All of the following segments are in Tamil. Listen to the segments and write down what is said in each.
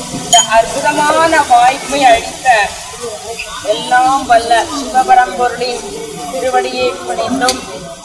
இந்த அற்புதமான வாய்ப்பை அளித்த எல்லாம் வல்ல சிவபரம்பொருளின் திருவடியை பணிந்தும்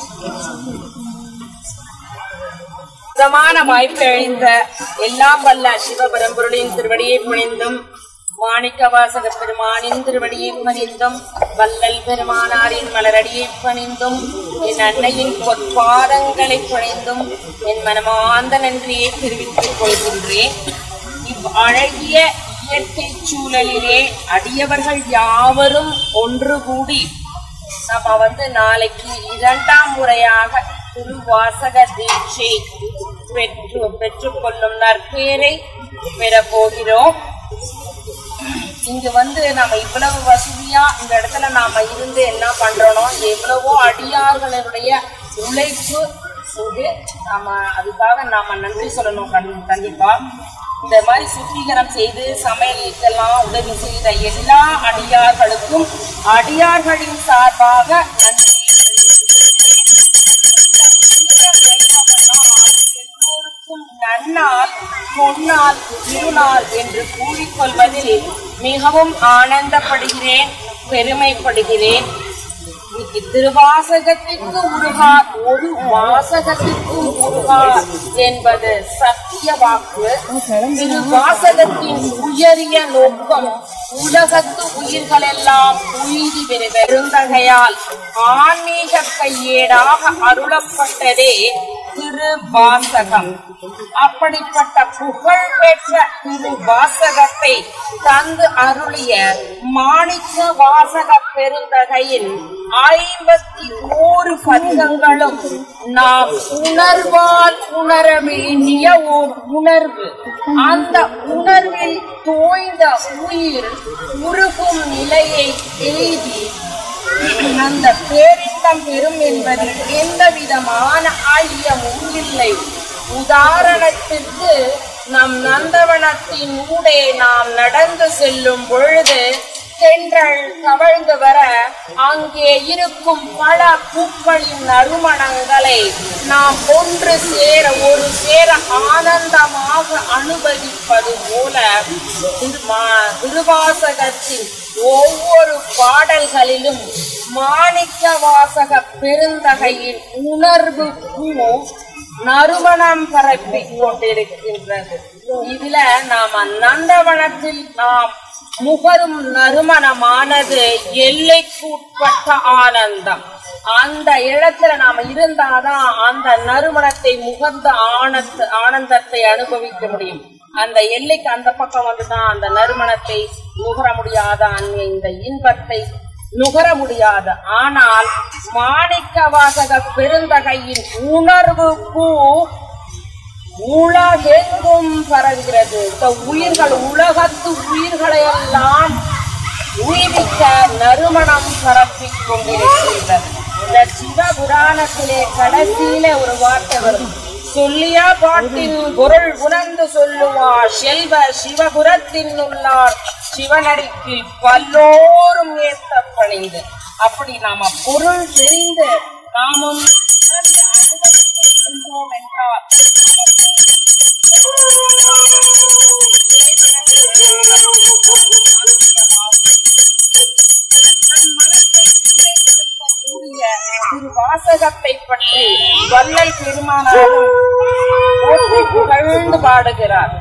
அற்புதமான வாய்ப்பை அளித்த எல்லாம் வல்ல சிவபரம்பொருளின் திருவடியை பணிந்தும் மாணிக்க வாசக பெருமானின் திருவடியை பணிந்தும் வள்ளல் பெருமானாரின் மலரடியை பணிந்தும் என் அன்னையின் பொற்பாதங்களை பணிந்தும் என் மனமார்ந்த நன்றியை தெரிவித்துக் கொள்கின்றேன் இவ் அழகிய இயற்கை சூழலிலே அடியவர்கள் யாவரும் ஒன்று கூடி நம்ம வந்து நாளைக்கு இரண்டாம் முறையாக திருவாசக தீட்சை பெற்று பெற்றுக்கொள்ளும் நற்பேரை பெற போகிறோம் இங்க வந்து நம்ம இவ்வளவு வசதியா இந்த இடத்துல நாம இருந்து என்ன பண்றோம் எவ்வளவோ அடியார்களுடைய உழைப்பு இது நம்ம அதுக்காக நாம நன்றி சொல்லணும் கண்- கண்டிப்பா இந்த மாதிரி சுத்திகரம் செய்து சமையலுக்கெல்லாம் உதவி செய்த எல்லா அடியார்களுக்கும் அடியார்களின் சார்பாக நன்றி எல்லோருக்கும் நன்னாள் பொன்னாள் திருநாள் என்று கூறிக்கொள்வதில் மிகவும் ஆனந்தப்படுகிறேன் பெருமைப்படுகிறேன் இன்னைக்கு திருவாசகத்திற்கு உருகார் ஒரு வாசகத்திற்கும் உருகார் என்பது சத்திய வாக்கு திருவாசகத்தின் உயரிய நோக்கம் உலகத்து உயிர்களெல்லாம் உயிரி பெற பெருந்தகையால் ஆன்மீக கையேடாக அருளப்பட்டதே திருவாசகம் அப்படிப்பட்ட புகழ் பெற்ற திருவாசகத்தை தந்து அருளிய மாணிக்க வாசக பெருந்தகையின் ஐம்பத்தி ஓரு பதிகங்களும் நாம் உணர்வால் உணர வேண்டிய ஓர் உணர்வு அந்த உணர்வில் தோய்ந்த உயிர் உருகும் நிலையை எய்தி அந்த பேரின்பம் பெறும் என்பதில் எந்த விதமான ஐயமும் இல்லை உதாரணத்திற்கு நம் நந்தவனத்தின் ஊடே நாம் நடந்து செல்லும் பொழுது தென்றல் தவழ்ந்து வர அங்கே இருக்கும் பல பூக்களின் நறுமணங்களை நாம் ஒன்று சேர ஒரு சேர ஆனந்தமாக அனுபவிப்பது போல திருமா- திருவாசகத்தின் ஒவ்வொரு பாடல்களிலும் மாணிக்க வாசக பெருந்தகையின் உணர்வு பூ நறுமணம் பரப்பிக் கொண்டிருக்கின்றது இதுல நாம நந்தவனத்தில் நாம் முகரும் நறுமணமானது எல்லைக்குட்பட்ட ஆனந்தம் அந்த இடத்துல நாம இருந்தாதான் அந்த நறுமணத்தை முகர்ந்த ஆனந்த ஆனந்தத்தை அனுபவிக்க முடியும் அந்த எல்லைக்கு அந்த பக்கம் வந்துதான் அந்த நறுமணத்தை நுகர முடியாத அந்த இந்த இன்பத்தை நுகர முடியாது ஆனால் மாணிக்க வாசக பெருந்தகையின் உணர்வு பூ உலகெங்கும் பரவுகிறது இந்த உயிர்கள் உலகத்து உயிர்களை எல்லாம் உயிரிக்க நறுமணம் பரப்பிக் கொண்டிருக்கின்றது இந்த சிவபுராணத்திலே கடைசியில ஒரு வார்த்தை வரும் சொல்லியா பாட்டின் பொருள் உணர்ந்து சொல்லுவார் செல்வ சிவபுரத்தின் உள்ளார் சிவனடிக்கு பல்லோரும் ஏத்த பணிந்து அப்படி நாம பொருள் தெரிந்து நாமும் உணர்ந்து அனுபவித்திருக்கின்றோம் என்றால் நம் மனத்தை சிறைப்படுத்தக்கூடிய திரு வாசகத்தை பற்றி வள்ளல் பெருமானாரும் போற்றி புகழ்ந்து பாடுகிறார்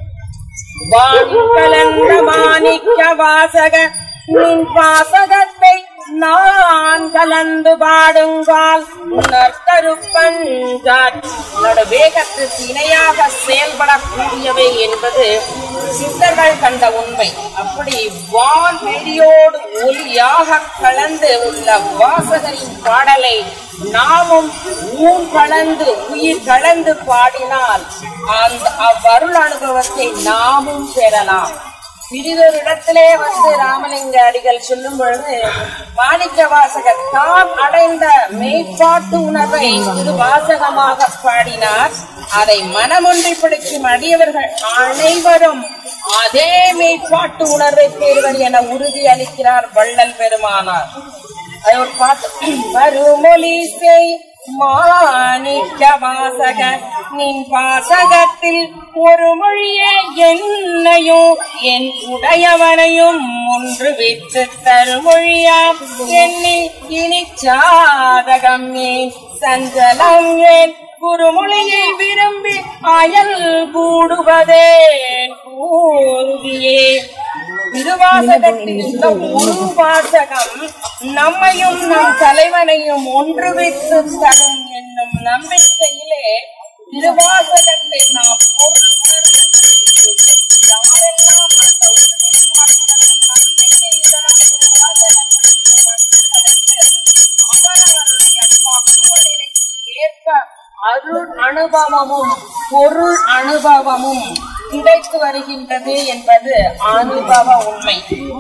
வான்கலந்த மாணிக்க வாசக நின் வாசகத்தை நான் கலந்து பாடுங்கால் நற்கருப்பஞ்சாட் வேகத்துக்கு இணையாக செயல்படக்கூடியவை என்பது சித்தர்கள் கண்ட உண்மை அப்படி வான் வெளியோடு ஒளியாக கலந்து உள்ள வாசகரின் பாடலை நாமும் ஊன் கலந்து உயிர் கலந்து பாடினால் அந்த அவ்வருள் அனுபவத்தை நாமும் பெறலாம் பிரிதொரு இடத்திலே வந்து ராமலிங்க அடிகள் சொல்லும் பொழுது மாணிக்க வாசகர் தாம் அடைந்த மெய்ப்பாட்டு உணர்வை திரு வாசகமாக பாடினார் அதை மனமொன்றிப்படுத்தும் அடியவர்கள் அனைவரும் அதே மெய்ப்பாட்டு உணர்வை பெறுவர் என உறுதி அளிக்கிறார் வள்ளல் பெருமானார் அது ஒரு பாட்டு வருமொழி செய் மாணிக்க வாசக நின் வாசகத்தில் ஒரு மொழியே என்னையும் என் உடையவனையும் ஒன்று வித்து தருமொழியாம் என்னில் இனி சாதகம் ஏன் சஞ்சலம் ஏன் குறுமொழியை விரும்பி அயல் கூடுவதே கூறுதியே திருவாசகத்தில் இந்த ஒரு வாசகம் நம்மையும் நம் தலைவனையும் ஒன்றுவித்து தரும் என்னும் நம்பிக்கையிலே திருவாசகத்தை நாம் பொருள் உணர்ந்து யாரெல்லாம் அந்த உறுதிப்பாட்டுடன் நம்பிக்கையுடனும் திருவாசகத்திற்கு வந்தவர்களுக்கு அவரவருடைய பக்குவ நிலைக்கு ஏற்ப அருள் அனுபவமும் பொருள் அனுபவமும் கிடைத்து வருகின்றது என்பது அனுபவ உண்மை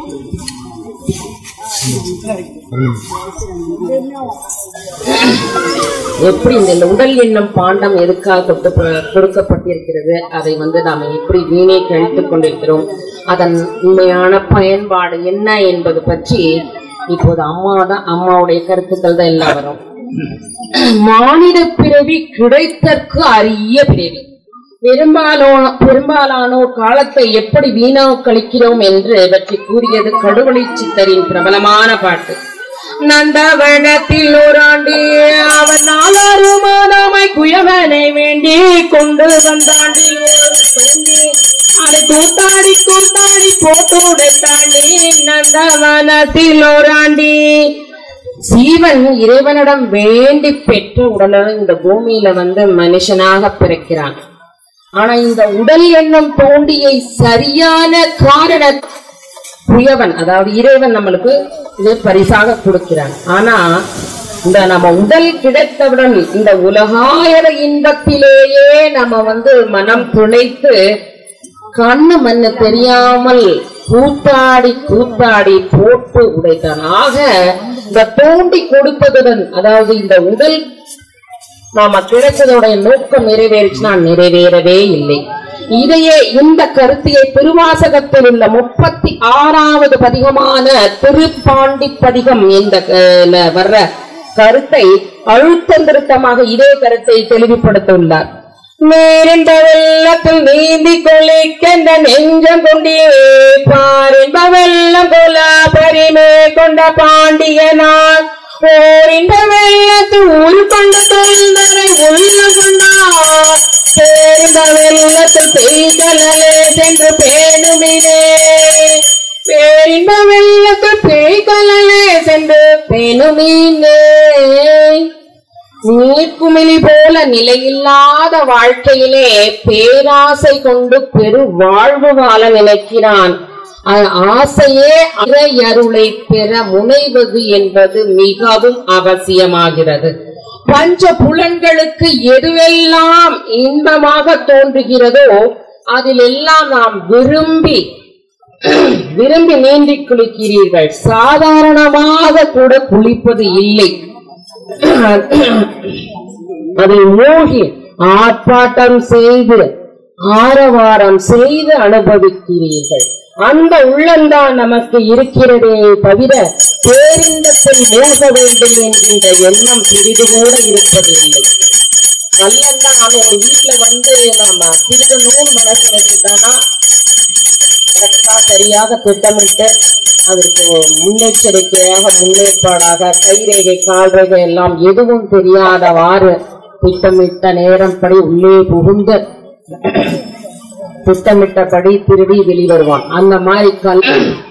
எப்படி இந்த உடல் எண்ணம் பாண்டம் எதுக்காக கொடுக்க- கொடுக்கப்பட்டிருக்கிறது அதை வந்து நாம எப்படி வீணை கழித்துக் கொண்டிருக்கிறோம் அதன் உண்மையான பயன்பாடு என்ன என்பது பற்றி இப்போது அம்மா தான் அம்மாவுடைய கருத்துக்கள் தான் எல்லாம் வரும் மானிட பிறவி கிடைத்தற்கு அரிய பிறவி பெரும்பாலோ பெரும்பாலானோர் காலத்தை எப்படி வீணா கழிக்கிறோம் என்று பற்றி கூறியது கடுவழி சித்தரின் பிரபலமான பாட்டு நந்தவனத்தில் ஓராண்டி அவன் நாலாறு மாதமாய் குயவனை வேண்டி கொண்டு வந்தாண்டி ஒரு தோண்டி அதை கூத்தாடி கூத்தாடி போட்டு உடைத்தாண்டி நந்தவனத்தில் ஓராண்டி சீவன் இறைவனிடம் வேண்டி பெற்ற உடனே இந்த பூமியில வந்து மனுஷனாக பிறக்கிறான் ஆனா இந்த உடல் எண்ணம் தோண்டியை சரியான காரண புயவன் அதாவது இறைவன் நம்மளுக்கு இது பரிசாக கொடுக்கிறான் ஆனா இந்த நம்ம உடல் கிடைத்தவுடன் இந்த உலகாயர இன்பத்திலேயே நம்ம வந்து மனம் துளைத்து கண்ணு மண்ணு தெரியாமல் கூத்தாடி கூத்தாடி போட்டு உடைத்தான் ஆக இந்த தோண்டி கொடுப்பதுடன் அதாவது இந்த உடல் நாம கிடைச்சதோட நோக்கம் நிறைவேறிச்சுன்னா நிறைவேறவே இல்லை இதையே இந்த கருத்தையை திருவாசகத்தில் உள்ள முப்பத்தி ஆறாவது பதிகமான திருப்பாண்டி பதிகம் இந்த அஹ், ல வர்ற கருத்தை அழுத்தம் திருத்தமாக இதே கருத்தை தெளிவுபடுத்தியுள்ளார் மேலிந்த வெள்ளத்தில் நீந்தி கொளிக்கின்ற நெஞ்சம் கொண்டே பாரின்ப வெள்ளம் கொல பரிமே கொண்ட பாண்டியனார் ஓரின்ப வெள்ளத்தில் உள் கொண்ட தொல்தரை உள்ள கொண்டார் பேரின்ப வெள்ளத்தில் பெய்தலே சென்று பேணுமினே பேரின்ப வெள்ளத்தில் பெய்தலே சென்று பேணுமினே நீர்க்குமிழி போல நிலையில்லாத வாழ்க்கையிலே பேராசை கொண்டு பெரு வாழ்வு வாழ நினைக்கிறான் அ- ஆசையே இறை அருளை பெற முனைவது என்பது மிகவும் அவசியமாகிறது பஞ்ச புலன்களுக்கு எதுவெல்லாம் இன்பமாக தோன்றுகிறதோ அதிலெல்லாம் நாம் விரும்பி விரும்பி நீந்தி குளிக்கிறீர்கள் சாதாரணமாக கூட குளிப்பது இல்லை அதை மூழ்கி ஆர்ப்பாட்டம் செய்து ஆரவாரம் செய்து அனுபவிக்கிறீர்கள் அந்த உள்ளம்தான் நமக்கு இருக்கிறதே தவிர பேரின்பத்தில் மூழ்க வேண்டும் என்கின்ற எண்ணம் சிறிது கூட இருப்பதில்லை நல்லதான் நாம ஒரு வீட்டுல வந்து நாம திருடணும்னு மனசு வச்சுட்டோம்னா கரெக்டா சரியாக திட்டமிட்டு அதற்கு முன்னெச்சரிக்கையாக முன்னேற்பாடாக கைரேகை கால்ரேகை எல்லாம் எதுவும் தெரியாதவாறு திட்டமிட்ட நேரப்படி உள்ளே புகுந்து திட்டமிட்டபடி திருடி வெளிவருவான் அந்த மாதிரி கல்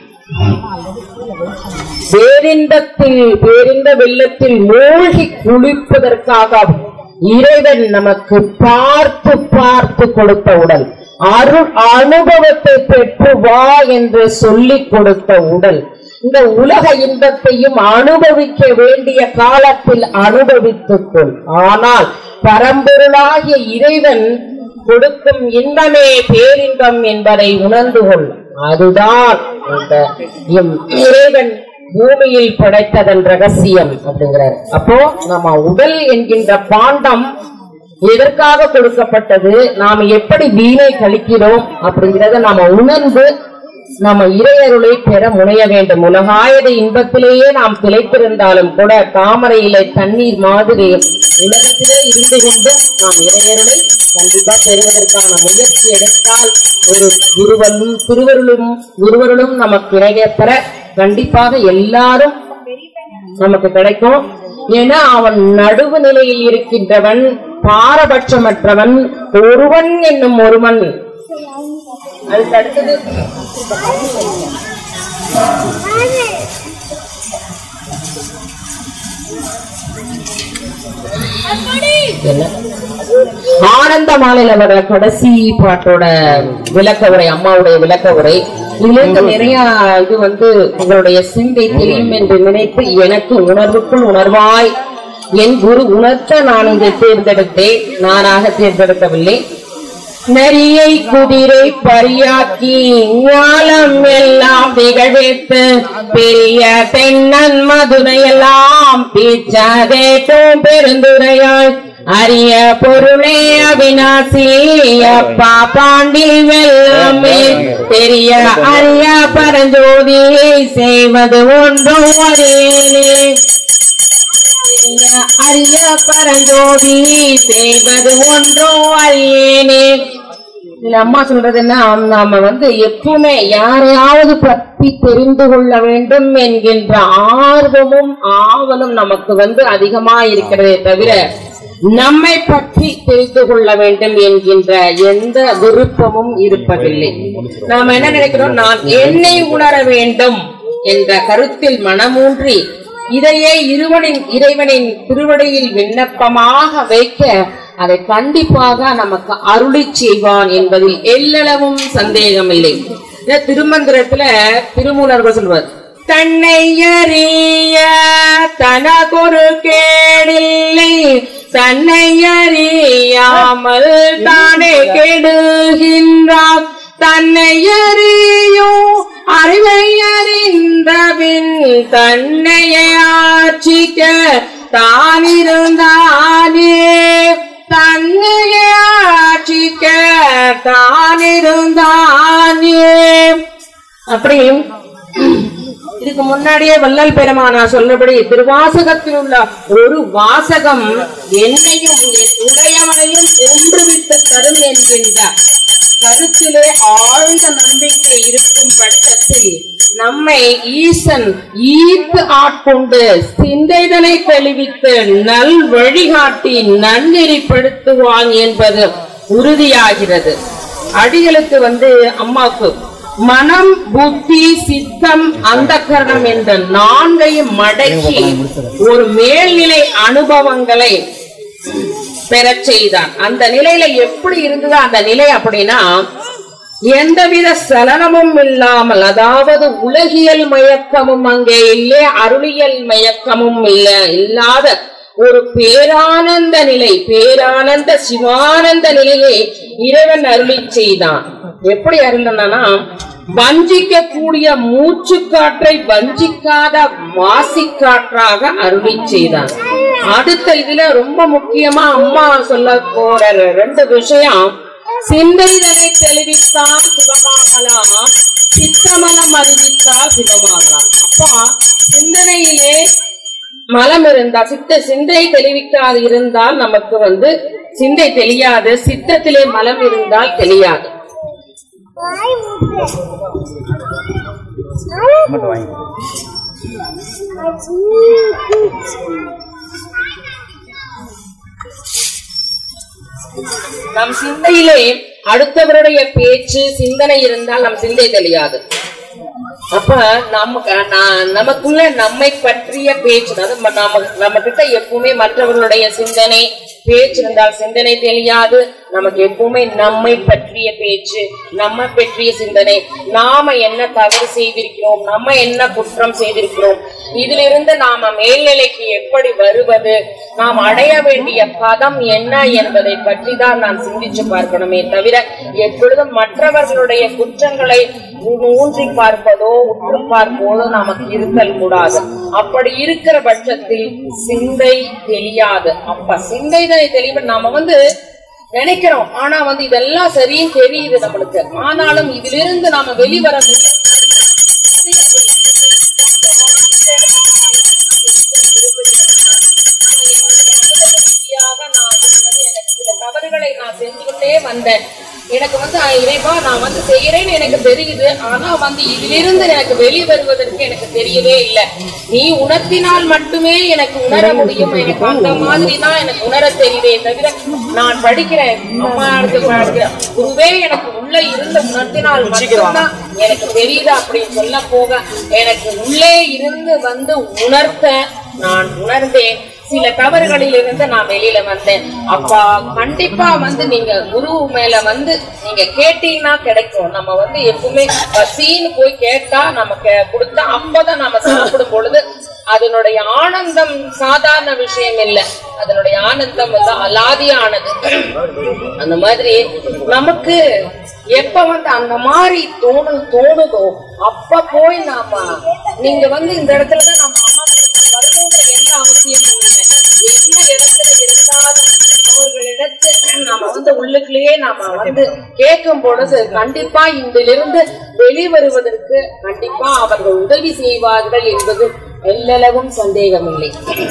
பேரின்பத்தில் பேரிந்த வெள்ளத்தில் மூழ்கி குளிப்பதற்காக இறைவன் நமக்கு பார்த்து பார்த்து கொடுத்த உடல் அருள் அனுபவத்தை பெற்று வா என்று சொல்லிக் கொடுத்த உடல் இந்த உலக இன்பத்தையும் அனுபவிக்க வேண்டிய காலத்தில் அனுபவித்துக் கொள் ஆனால் பரம்பொருளாகிய இறைவன் கொடுக்கும் இன்பமே பேரின்பம் என்பதை உணர்ந்து கொள் அதுதான் இந்த எம் இறைவன் பூமியில் படைத்ததன் ரகசியம் அப்படிங்கிறார் அப்போ நம்ம உடல் என்கின்ற பாண்டம் எதற்காக கொடுக்கப்பட்டது நாம எப்படி வீணை கழிக்கிறோம் அப்படிங்கறத நாம உணர்ந்து நம்ம இறையருளை பெற முனைய வேண்டும் உலகாயத இன்பத்திலேயே நாம் திளைத்திருந்தாலும் கூட தாமரையிலே தண்ணீர் மாதிரி உலகத்திலே இருந்து கொண்டும் நாம் இறையருளை கண்டிப்பா பெறுவதற்கான முயற்சி எடுத்தால் ஒரு குருவலும் திருவருளும் குருவருளும் நமக்கு இணையப்பெற கண்டிப்பாக எல்லாரும் நமக்கு கிடைக்கும் ஏன்னா அவன் நடுவு நிலையில் இருக்கின்றவன் பாரபட்சமற்றவன் ஒருவன் என்னும் ஒருவன் அதுக்கு அடுத்தது என்ன? ஆனந்த மாலையில வர கடைசி பாட்டோட விளக்க உரை அம்மாவுடைய விளக்க உரை இதுல இருந்து நிறைய இது வந்து உங்களுடைய சிந்தை தெரியும் என்று நினைத்து எனக்கு உணர்வுக்குள் உணர்வாய் என் குரு உணர்த்த நான் இதை தேர்ந்தெடுத்தேன் நானாக தேர்ந்தெடுக்கவில்லை நரியை குதிரை பரியாக்கி ஞாலம் எல்லாம் திகழ்வித்து பெரிய தென்னன் மதுரையெல்லாம் பீச்சாதேட்டும் பெருந்துரையாய் அரிய பொருளே அவிநாசி அப்பா பாண்டி வெள்ளமே பெரிய அரிய பரஞ்சோதியை செய்வது ஒன்றும் அறியேனே அரிய பரஞ்சோதி செய்வது ஒன்றோ அறியேனே இதுல அம்மா சொல்றது என்ன நாம வந்து எப்பவுமே யாரையாவது பற்றி தெரிந்து கொள்ள வேண்டும் என்கின்ற ஆர்வமும் ஆவலும் நமக்கு வந்து அதிகமா இருக்கிறதே தவிர நம்மை பற்றி தெரிந்து கொள்ள வேண்டும் என்கின்ற எந்த விருப்பமும் இருப்பதில்லை நாம் என்ன நினைக்கிறோம் நான் என்னை உணர வேண்டும் என்ற கருத்தில் மனமூன்றி இதையே இருவனின் இறைவனின் திருவடியில் விண்ணப்பமாக வைக்க அதை கண்டிப்பாக நமக்கு அருளி செய்வான் என்பதில் எல்லளவும் சந்தேகமில்லை இந்த திருமந்திரத்துல திருமூலர்கள் சொல்வார் தன்னை அறிய தனகொரு கேடில்லை தன்னை அறியாமல் தானே கெடுகின்றான் தன்னை அறியும் அறிவை அறிந்தபின் தன்னையை ஆட்சிக்க தானிருந்தானே தன்னையை ஆட்சிக்க தானிருந்தானே அப்படி இதுக்கு முன்னாடியே வள்ளல் பெருமானா சொல்லபடி திருவாசகத்தில் உள்ள ஒரு வாசகம் என்னையும் என் உடையவனையும் ஒன்றுவிட்டு தரும் என்கின்ற கருத்திலே ஆழ்ந்த நம்பிக்கை இருக்கும் பட்சத்தில் நம்மை ஈசன் ஈர்த்து ஆட்கொண்டு சிந்தைதனை தெளிவித்து நல் வழிகாட்டி நன்னெறிப்படுத்துவான் என்பது உறுதியாகிறது அடிகளுக்கு வந்து அம்மாவுக்கு மனம் புத்தி சித்தம் அந்தக்கரணம் என்ற நான்கையும் மடக்கி ஒரு மேல்நிலை அனுபவங்களை பெறச் செய்தான் அந்த நிலையில எப்படி இருந்தது அந்த நிலை அப்படின்னா எந்தவித சலனமும் இல்லாமல் அதாவது உலகியல் மயக்கமும் அங்கே இல்லை அருளியல் மயக்கமும் இல்ல இல்லாத ஒரு பேரானந்த நிலை பேரானந்த சிவானந்த நிலையை இறைவன் அருளி செய்தான் எப்படி அருளனா வஞ்சிக்க கூடிய மூச்சு காற்றை வஞ்சிக்காத வாசி காற்றாக அருளி செய்தான் அடுத்த இதுல ரொம்ப முக்கியமா அம்மா சொல்ல போற ரெண்டு விஷயம் சிந்தைதனை தெளிவித்தால் சிவமாகலாம் சித்தமலம் அறிவித்தால் சிவமாகலாம் அப்பா சிந்தனையிலே மலம் இருந்தால் சித்த சிந்தை தெளிவிக்காது இருந்தால் நமக்கு வந்து சிந்தை தெரியாது சித்தத்திலே மலம் இருந்தால் தெரியாது நம் சிந்தையிலே அடுத்தவருடைய பேச்சு சிந்தனை இருந்தால் நம் சிந்தை தெரியாது அப்ப நமக்கு நான் நமக்குள்ள நம்மை பற்றிய பேச்சு அதாவது ம- நம்ம நம்ம கிட்ட எப்பவுமே மற்றவர்களுடைய சிந்தனை பேச்சு இருந்தால் சிந்தனை தெரியாது நமக்கு எப்பவுமே நம்மை பற்றிய பேச்சு நம்ம பற்றிய சிந்தனை நாம என்ன தவறு செய்திருக்கிறோம் நம்ம என்ன குற்றம் செய்திருக்கிறோம் இதிலிருந்து நாம மேல்நிலைக்கு எப்படி வருவது நாம் அடைய வேண்டிய பதம் என்ன என்பதை பற்றி தான் நாம் சிந்திச்சு பார்க்கணுமே தவிர எப்பொழுதும் மற்றவர்களுடைய குற்றங்களை ஊ- ஊன்றி பார்ப்பதோ உற்று பார்ப்பதோ நமக்கு இருத்தல் கூடாது அப்படி இருக்கிற பட்சத்தில் சிந்தை தெரியாது அப்ப சிந்தை தெளிவு நாம வந்து நினைக்கிறோம் ஆனா வந்து இதெல்லாம் சரின்னு தெரியுது நம்மளுக்கு ஆனாலும் இதிலிருந்து நாம வெளிவர முடியும் நான் சொன்னது எனக்கு சில தவறுகளை நான் செஞ்சு கொண்டே வந்தேன் எனக்கு வந்து அஹ், இறைவா நான் வந்து செய்யறேன்னு எனக்கு தெரியுது ஆனா வந்து இதிலிருந்து எனக்கு வெளி வருவதற்கு எனக்கு தெரியவே இல்லை நீ உணர்த்தினால் மட்டுமே எனக்கு உணர முடியும் எனக்கு அந்த மாதிரி தான் எனக்கு உணர தெரியுதே தவிர நான் படிக்கிறேன் அம்மா இடத்துல படிக்கிறேன் குருவே எனக்கு உள்ள இருந்து உணர்த்தினால் மட்டும்தான் எனக்கு தெரியுது அப்படின்னு சொல்ல போக எனக்கு உள்ளே இருந்து வந்து உணர்த்த நான் உணர்ந்தேன் சில தவறுகளில் இருந்து நான் வெளியில வந்தேன் அப்பா கண்டிப்பா வந்து நீங்க குரு மேல வந்து நீங்க கேட்டீங்கன்னா கிடைக்கும் நம்ம வந்து எப்பவுமே பசின்னு போய் கேட்டா நமக்கு கொடுத்தா அப்பதான் நம்ம சாப்பிடும் பொழுது அதனுடைய ஆனந்தம் சாதாரண விஷயம் இல்லை அதனுடைய ஆனந்தம் வந்து அலாதியானது அந்த மாதிரி நமக்கு எப்ப வந்து அந்த மாதிரி தோணு தோணுதோ அப்ப போய் நாம நீங்க வந்து இந்த இடத்துலதான் நம்ம அம்மா கிட்ட வரணுங்கிற எந்த அவசியமும் இல்லை என்ன இடத்துல இருந்தாலும் அவர்களிடத்து நாம வந்து உள்ளுக்குள்ளேயே நாம வந்து கேட்கும் பொழுது கண்டிப்பா இதிலிருந்து வெளிவருவதற்கு கண்டிப்பா அவர்கள் உதவி செய்வார்கள் என்பது எல்லளவும் சந்தேகமில்லை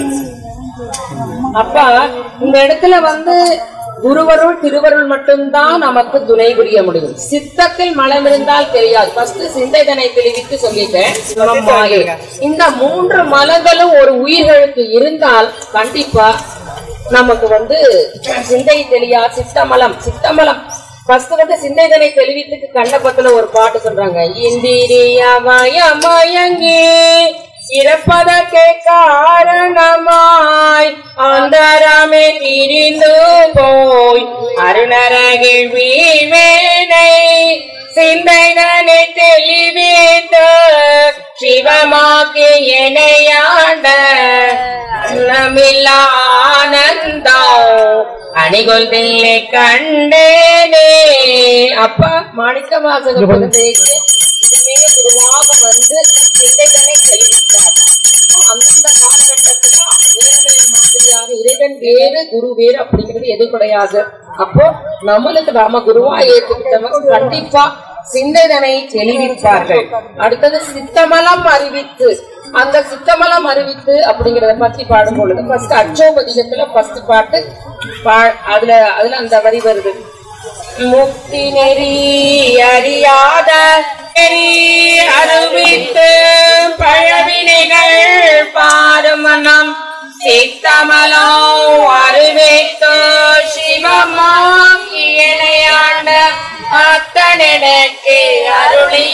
அப்ப இந்த இடத்துல வந்து குருவருள் திருவருள் மட்டும்தான் நமக்கு துணை புரிய முடியும் சித்தத்தில் மலம் இருந்தால் தெரியாது ஃபர்ஸ்ட் சிந்தைதனை தெளிவித்து சொல்லிட்டேன் மனம், மாயை. இந்த மூன்று மலங்களும் ஒரு உயிர்களுக்கு இருந்தால் கண்டிப்பா நமக்கு வந்து சிந்தை தெளியா சித்தமலம் சித்தமலம் ஃபர்ஸ்ட் வந்து சிந்தைதனை தெளிவித்துக்கு கண்டபத்துல ஒரு பாட்டு சொல்றாங்க இந்திரிய மயமயங்கி இறப்பதற்கே காரணமாய் அந்தரமே பிரிந்து போய் அருணரகில் வீமேனை சிந்தைதனை தெளிவித்து சிவமாக்கி எனையாண்ட அன்னமில்லா ஆனந்தம் அணிகொள்தில்லை கண்டேனே அப்பா மாணிக்க வாசக குழந்தைக்கு இதுமே குருவாக வந்து சிந்தைதனை தெளிவித்தார் அந்தந்த காலகட்டத்துல வேறு வேறு மாதிரியாக இறைவன் வேறு குரு வேறு அப்படிங்கிறது எது கிடையாது அப்போ நம்மளுக்கு நாம குருவா ஏற்றுக்கிட்டவங்க கண்டிப்பா சிந்தனை தெளிவிப்பார்கள் அடுத்தது சித்தமலம் அறிவித்து அந்த சித்தமலம் அறிவித்து அப்படிங்கறத பத்தி பாடும் பொழுது ஃபர்ஸ்ட் அச்சோபதிகத்துல ஃபர்ஸ்ட் பாட்டு பா- அதுல அதுல அந்த வரி வருது முக்தி நெறி அறியாத நெறி அறிவித்து பழவினைகள் பாரும் மனம் சித்தமலோ அறிவித்து சிவமாக்கி இணையாண்ட அத்தனெனக்கு அருளிய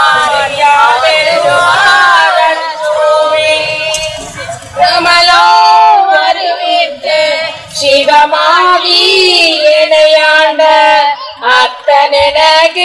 கமலோ வருவித்து சிவமாகி இணையாண்ட அத்தனெனக்கு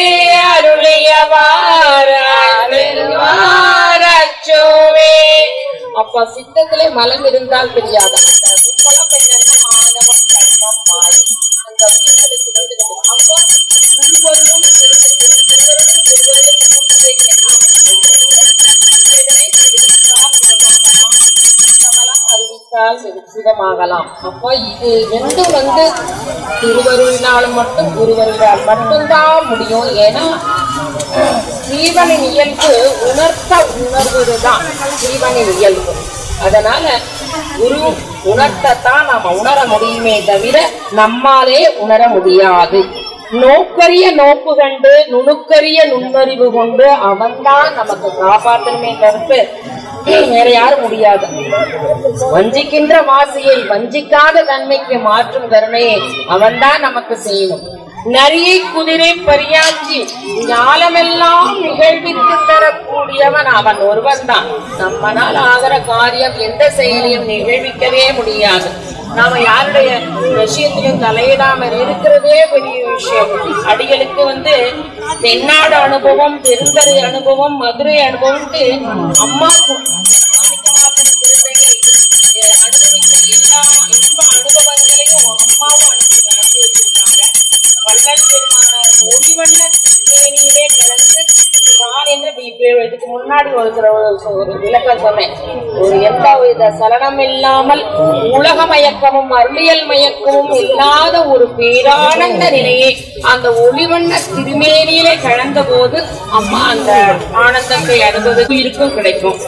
அருளியவாரச்சோவே அப்ப சித்தத்திலே மலம் இருந்தால் தெரியாது அந்த மும்மலம் என்னன்னா ஆணவம் கர்மம் மாயை அந்த உயிர்களுக்கு வந்து நம்ம- அப்போ குருவருளும் திரு- திரு- திருவருளும் திருவருளும் கூட்டி வைக்க நாம் இதனை தெரிவித்தால் சிவமாகலாம். சித்தமலம் அறிவித்தால் சிவ- சிவமாகலாம் அப்போ இது ரெண்டும் வந்து திருவருளினாலும் மட்டும் குருவருளால் மட்டும்தான் முடியும் ஏன்னா ஜீவனின் இயல்பு உணர்த்த உணர்வதுதான் ஜீவனின் இயல்பு அதனால குரு உணர்த்தத்தான் நாம உணர முடியுமே தவிர நம்மாலே உணர முடியாது நோக்கரிய நோக்கு கண்டு நுணுக்கரிய நுண்ணறிவு கொண்டு அவன்தான் நமக்கு காப்பாற்றணுமே தவிர்த்து வேற யாரும் முடியாது வஞ்சிக்கின்ற வாசியை வஞ்சிக்காத தன்மைக்கு மாற்றும் கருணையை அவன்தான் நமக்கு செய்யணும் நரியை குதிரை பரியாச்சி ஞாலமெல்லாம் நிகழ்வித்து தரக்கூடியவன் அவன் ஒருவன் தான் நம்மனால் ஆகிற காரியம் எந்த செயலையும் நிகழ்விக்கவே முடியாது நாம யாருடைய விஷயத்திலும் தலையிடாம இருக்கிறதே பெரிய விஷயம் அடிகளுக்கு வந்து தென்னாடு அனுபவம் பெருந்தரை அனுபவம் மதுரை அனுபவம்ட்டு அம்மா சொ- மாணிக்கவாசகர் திருநங்கை, அஹ், அனுபவித்த எல்லா இன்ப அனுபவங்களையும் அம்மாவும் அனுப்பி அனுப்பி வச்சிருக்காங்க வள்ளல் பெருமானார் ஒளிவண்ண திருமேனியிலே கலந்து நான் என்ற வி- இதுக்கு முன்னாடி ஒரு தடவை ஒரு ஒரு விளக்கம் சொன்னேன் ஒரு எந்த வித சலனம் இல்லாமல் உலக மயக்கமும் அருளியல் மயக்கமும் இல்லாத ஒரு பேரானந்த நிலையை அந்த ஒளிவண்ண திருமேனியிலே கலந்த போது அம்மா அந்த ஆனந்தத்தை அனுபவித்து இருக்கும் கிடைக்கும்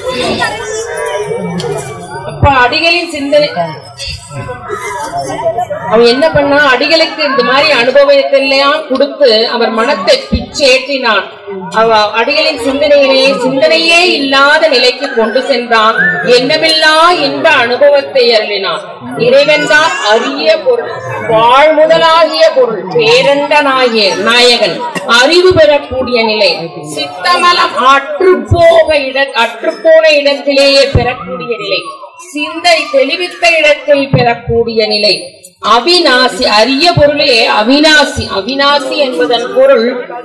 அப்ப அடிகளின் சிந்தனை அவன் என்ன பண்ணா அடிகளுக்கு இந்த மாதிரி அனுபவத்தை எல்லாம் கொடுத்து அவர் மனத்தை பிச்சேற்றினான் அவ அடிகளின் சிந்தனையிலே சிந்தனையே இல்லாத நிலைக்கு கொண்டு சென்றான் என்னமில்லா இன்ப அனுபவத்தை அருளினான் இறைவன்தான் அரிய பொருள் வாழ்முதலாகிய பொருள் பேரண்டனாகிய நாயகன் அறிவு பெறக்கூடிய நிலை சித்தமலம் அற்றுப்போக இட அற்றுப்போன இடத்திலேயே பெறக்கூடிய நிலை சிந்தை தெளிவித்த இடத்தில் பெறக்கூடிய நிலை அவிநாசி அரிய பொருளே அவிநாசி அவிநாசி என்பதன் பொருள்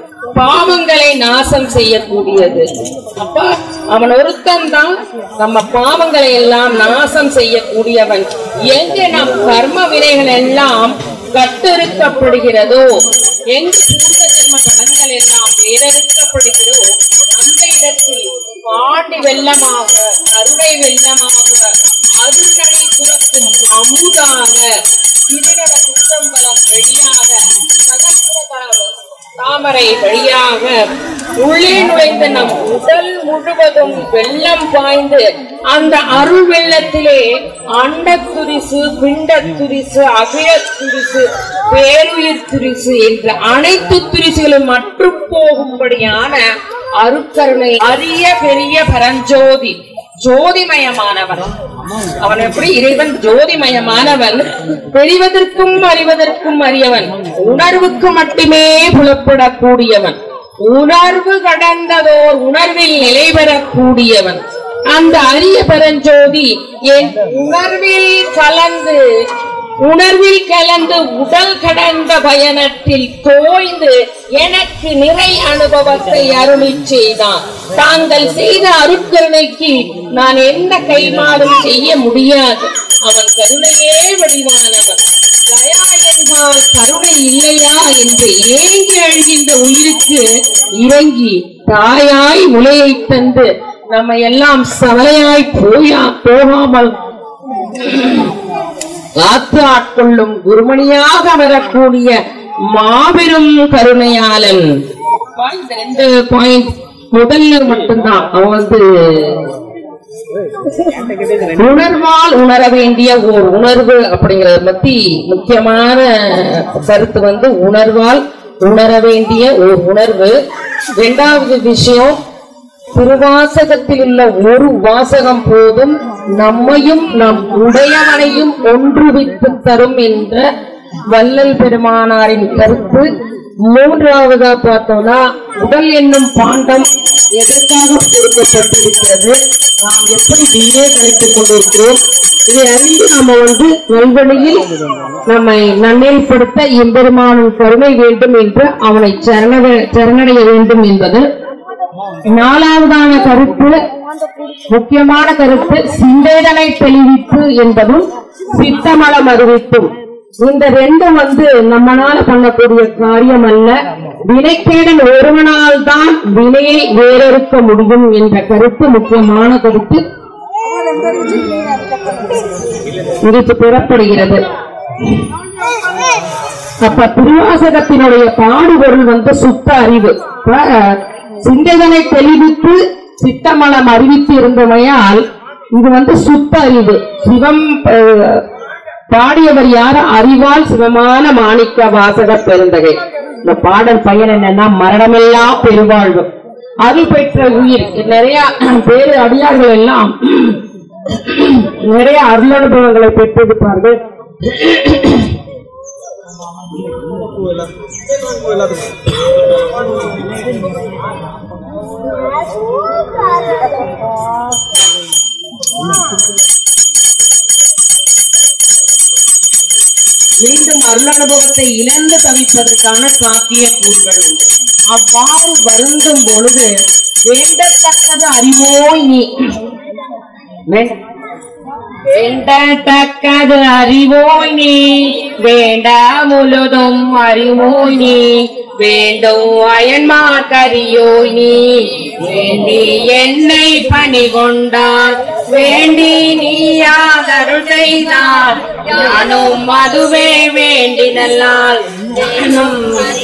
பாவங்களை நாசம் செய்யக்கூடியது அப்ப அவன் ஒருத்தன் தான் நம்ம பாவங்களை எல்லாம் நாசம் செய்யக்கூடியவன் எங்க நம் கர்ம வினைகள் எல்லாம் கட்டறுக்கப்படுகிறதோ எங்கு பூர்வ ஜென்ம கணங்கள் எல்லாம் வேறறுக்கப்படுகிறதோ அந்த இடத்தில் பாண்டி வெள்ளமாக கருணை வெள்ளமாக அருள்நடை சுரக்கும் அமுதாக திருநட குற்றம்பலம் வழியாக சகசிரபலம் தாமரை வழியாக உள்ளே நுழைந்த நம் உடல் முழுவதும் வெள்ளம் பாய்ந்து அந்த அருள் வெள்ளத்திலே அண்டத்துரிசு பிண்டத்துரிசு அகிழத்துரிசு பேருயிர் துரிசு என்ற அனைத்து துரிசுகளும் மற்று போகும்படியான அருக்கருணை அரிய பெரிய பரஞ்சோதி ஜோதிமயமானவன் அவன் எப்படி இறைவன் ஜோதிமயமானவன் தெரிவதற்கும் அறிவதற்கும் அறியவன் உணர்வுக்கு மட்டுமே புலப்படக்கூடியவன் உணர்வு கடந்ததோர் உணர்வில் நிலை பெறக்கூடியவன் அந்த அரிய பரஞ்சோதி என் உணர்வில் கலந்து உணர்வில் கலந்து உடல் கடந்த பயணத்தில் தோய்ந்து எனக்கு நிறை அனுபவத்தை அருளி செய்தான் தாங்கள் செய்த அருட்கருணைக்கு நான் என்ன கைமாறும் செய்ய முடியாது அவன் கருணையே வடிவானவன் தயா என்றால் கருணை இல்லையா என்று ஏங்கி அழுகின்ற உயிருக்கு இறங்கி தாயாய் முளையை தந்து நம்ம எல்லாம் சவலையாய் போயா போகாமல் காத்து ஆட்கொள்ளும் குருமணியாக வரக்கூடிய மாபெரும் கருணையாளன் இந்த ரெண்டு பாயிண்ட் முதல்ல மட்டும்தான் அவன் வந்து உணர்வால் உணர வேண்டிய ஓர் உணர்வு அப்படிங்கறத பத்தி முக்கியமான கருத்து வந்து உணர்வால் உணர வேண்டிய ஓர் உணர்வு இரண்டாவது விஷயம் திருவாசகத்தில் உள்ள ஒரு வாசகம் போதும் நம்மையும் நம் உடையவனையும் ஒன்றுவித்து தரும் என்ற வள்ளல் பெருமானாரின் கருத்து மூன்றாவதா பார்த்தோம்னா உடல் என்னும் பாண்டம் எதற்காக கொடுக்கப்பட்டிருக்கிறது நாம் எப்படி தீரே கழித்துக் கொண்டிருக்கிறோம் இதை அறிந்து நாம வந்து நல்வழியில் நம்மை நன்னேற்படுத்த எம்பெருமானின் கருணை வேண்டும் என்று அவனை சரண சரணடைய வேண்டும் என்பது நாலாவதான கருத்து முக்கியமான கருத்து சிந்தேதனை தெளிவிப்பு என்பதும் சித்தமலம் அறிவிப்பும் இந்த ரெண்டும் வந்து நம்மளால பண்ணக்கூடிய காரியம் அல்ல வினைக்கேடன் ஒருவனால் தான் வினையை வேறறுக்க முடியும் என்ற கருத்து முக்கியமான கருத்து இதுக்கு பெறப்படுகிறது அப்ப திருவாசகத்தினுடைய பாடுபொருள் வந்து சுத்த அறிவு இப்ப, சிந்தைதனை தெளிவித்து சித்தமலம் அறிவித்து இருந்தமையால் இது வந்து சுத்த அறிவு சிவம் அஹ், பாடியவர் யார் அறிவால் சிவமான மாணிக்க வாசக பெருந்தகை இந்த பாடல் பயன் என்னன்னா மரணமெல்லாம் பெருவாழ்வு அருள் பெற்ற உயிர் நிறைய பேரு அடியார்கள் எல்லாம் நிறைய அருளனுபவங்களை பெற்றிருப்பார்கள் மீண்டும் அருளனுபவத்தை இழந்து தவிப்பதற்கான சாத்திய கூறுகள் உண்டு அவ்வாறு வருந்தும் பொழுது வேண்டத்தக்கது அறிவோய் நீ வே- வேண்டத்தக்கது அறிவோய் நீ வேண்டா முழுதும் அறிவோய் நீ வேண்டும் அயன்மார் கரியோய் நீ வேண்டி என்னை பணி கொண்டார் வேண்டி நீயாதருள் செய்தார் யானும் அதுவே வேண்டினல்லால் நானும்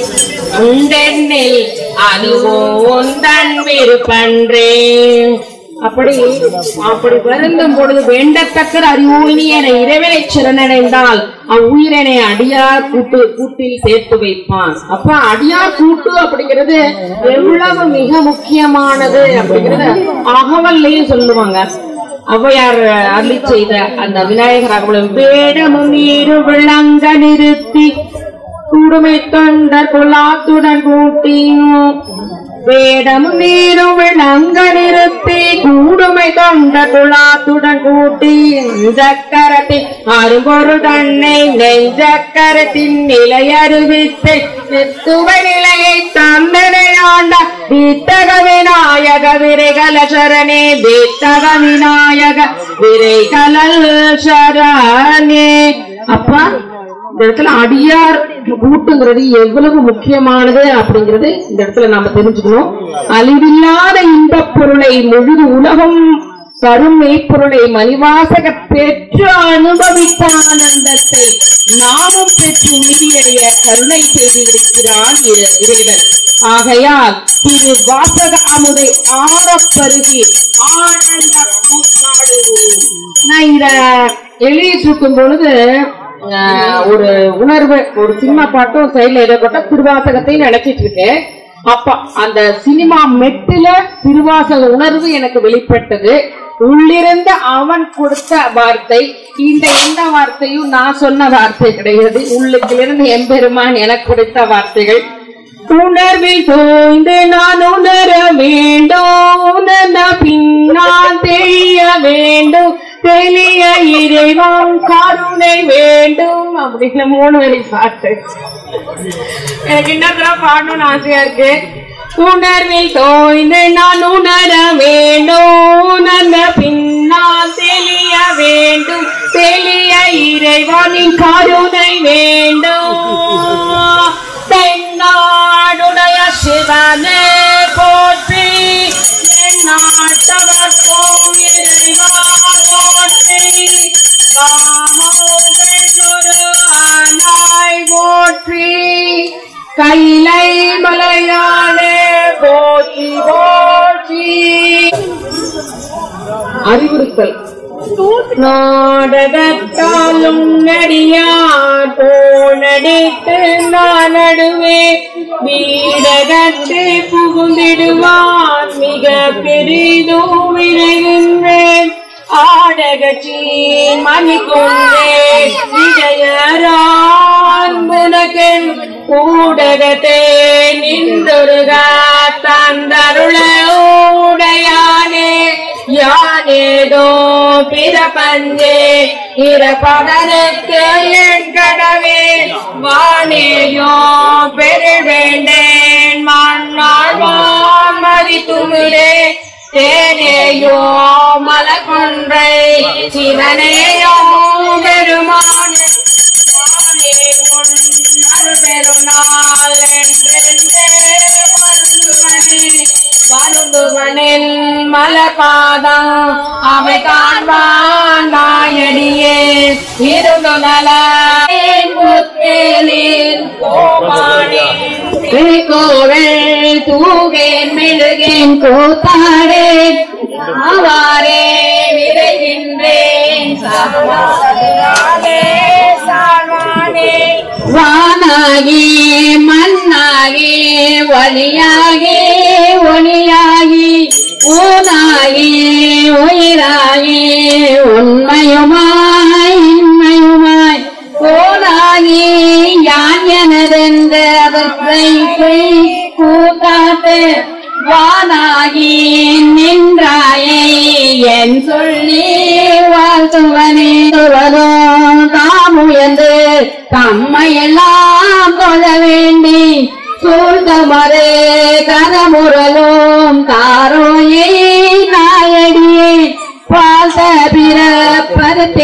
உண்டென்னில் அதுவோ உந்தன் விருப்பன்றே அப்படி அப்படி வருந்தும் பொழுது வேண்டத்தக்க அறிவுயினி என இறைவனை சரணடைந்தால் அவ்வுயிரனை அடியார் கூட்டு கூட்டில் சேர்த்து வைப்பான் அப்ப அடியார் கூட்டு அப்படிங்கிறது எவ்வளவு மிக முக்கியமானது அப்படிங்கறது அகவல்லையும் சொல்லுவாங்க ஔவையார் அருளி செய்த அந்த விநாயகர் அகவலம் வேடமும் நீரு விளங்க நிறுத்தி கூடுமை தொண்டர் குலாத்துடன் கூட்டியும் வேடமும் நீரும் விளங்க நிறுத்தி கூடுமை தொண்ட குலாத்துடன் கூட்டி நெஞ்சக்கரத்தின் அரும்பொருள் தன்னை நெஞ்சக்கரத்தின் நிலை அறிவித்து நித்துவ நிலையை தந்தனை ஆண்ட வித்தக விநாயக விரைகல சரணே வித்தக விநாயக விரைகலல் சரணே அப்பா இந்த இடத்துல அடியார் கூட்டுங்கிறது எவ்வளவு முக்கியமானது அப்படிங்கிறது இந்த இடத்துல நாம தெரிஞ்சுக்கணும் அழிவில்லாத இன்பப் பொருளை முழு உலகம் தரும் மெய்ப்பொருளை மணிவாசக பெற்று அனுபவித்த ஆனந்தத்தை நாமும் பெற்று உறுதியடைய கருணை செய்திருக்கிறான் இறை- இறைவன் ஆகையால் திரு வாசக அமுதை ஆரப்பருகி ஆனந்த கூத்தாடுவோம் நான் இத எழுதிட்டு இருக்கும் பொழுது ஆஹ், ஒரு உணர்வு ஒரு சினிமா பாட்டும் சைடுல ஏதோ போட்டா திருவாசகத்தையும் நினைச்சிட்டு இருக்கேன் அப்ப அந்த சினிமா மெட்டுல திருவாசக உணர்வு எனக்கு வெளிப்பட்டது உள்ளிருந்த அவன் கொடுத்த வார்த்தை இந்த எந்த வார்த்தையும் நான் சொன்ன வார்த்தை கிடையாது உள்ளுக்கிலிருந்து எம்பெருமான் எனக்கு கொடுத்த வார்த்தைகள் உணர்வில் தோய்ந்து நான் உணர வேண்டும் உணர்ந்த பின்னால் தெரிய வேண்டும் தெளிய இறைவன் கருணை வேண்டும் அப்படின்னு மூணு வழி பாட்டு எனக்கு இன்னொருத்தரம் பாடணும்னு ஆசையா இருக்கு உணர்வில் தோய்ந்து நான் உணர வேண்டும் உணர்ந்த பின்னால் தெளிய வேண்டும் தெளிய இறைவனின் கருணை வேண்டும் தென்னாடுடைய சிவனே போற்றி எந்நாட்டவர்க்கும் இறைவா போற்றி காமோதன் குரு ஆனாய் போற்றி கைலை மலையானே போற்றி போற்றி அறிவுறுத்தல் நாடகத்தாலும் நடியார் போனடித்து நான் நடுவே வீடகத்தை புகுந்திடுவான் மிக பெரிதும் விரைகின்றேன் ஆடகச்சி மணி கொண்டே விஜயரான் புனகன் ஊடகத்தே நின்றொருக தந்தருள உடையானே யானேதோ பிறப்பஞ்சே இறப்பதனுக்கு என் கடவே வானேயோ பெருவேண்டேன் மண்ணாழ்வான் மதித்துமிழே தேனேயோ மலக்கொன்றை சிவனேயோ பெருமானே வானே உன் அருள்பெருநாள் என்றென்றே வருந்துவனே. வருந்துவனில் மலபாதம் அவை காண்பான் நாயடியே இருந்து நல முத்தேலில் கோபானேன் கோவில் தூகேன் மெழுகேன் கூத்தாடேன் ஆவாரே விரைகின்றேன் சாவாதே சாவானே வானாகி மண்ணாகி ஒளியாகி ஒளியாகி ஊனாகி உயிராகி உண்மையுமாய் இன்மையுமாய் போனாகி யான் எனதென்ற அவற்றை கூட்டாட்டு வானாகி நின்றாயே என் சொல்லி வாழ்த்துவனே துவதோ தாமுயர்ந்து தம்மையெல்லாம் கொள்ள வேண்டி சூழ்ந்தமரே கரமுரலும் தாரோயே நாயடியே வாழ்த்த பிற பருத்தி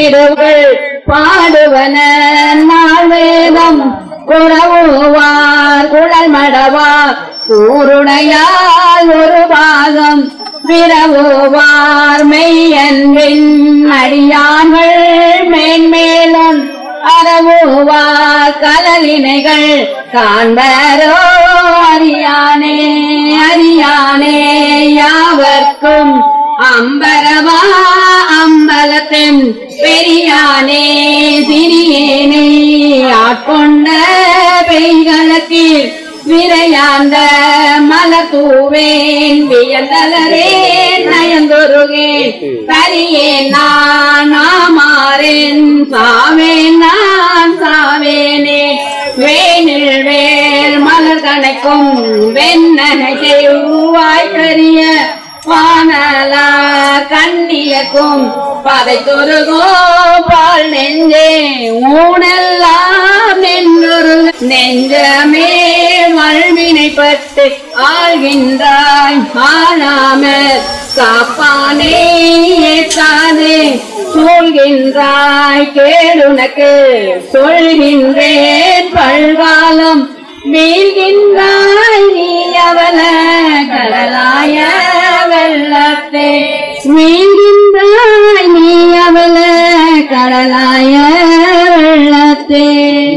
திருவிடுகள் பாடுவன நாள் வேதம் குறவுவார் குழல் மடவார் கூருடையால் ஒரு பாகம் விரவுவார் மெய்யன்பின் அடியார்கள் மேன்மேலும் அறவுவார் கலலினைகள் காண்பரோ அறியானே அறியானே யாவர்க்கும் அம்பரவா அம்பலத்தின் பெரியானே சிறியேனே ஆட்கொண்ட பெய்களத்தில் விரையாந்த மலர் தூவேன் வியந்தலரேன் நயந்தொருகேன் தரியேன் நான் நாமாறேன் சாவேன் நான் சாவேனே வேனில் வேல் மலர் கணைக்கும் வெண்ணனை செய்வாய் கரிய வானலா கண்ணியக்கும் பதை தொருகோ பால் நெஞ்சே ஊனெல்லாம் நின்றொரு நெஞ்சமே வல்வினைப்பட்டு ஆள்கின்றாய் ஆளாமல் காப்பானே ஏற்காதே சூழ்கின்றாய் கேளுனக்கு சொல்கின்றேன் பல்காலம் வீழ்கின்றாய் நீ அவல கடலாய வெள்ளத்தே வீழ்கின்றாய் நீ அவல கடலாய வெள்ளத்தே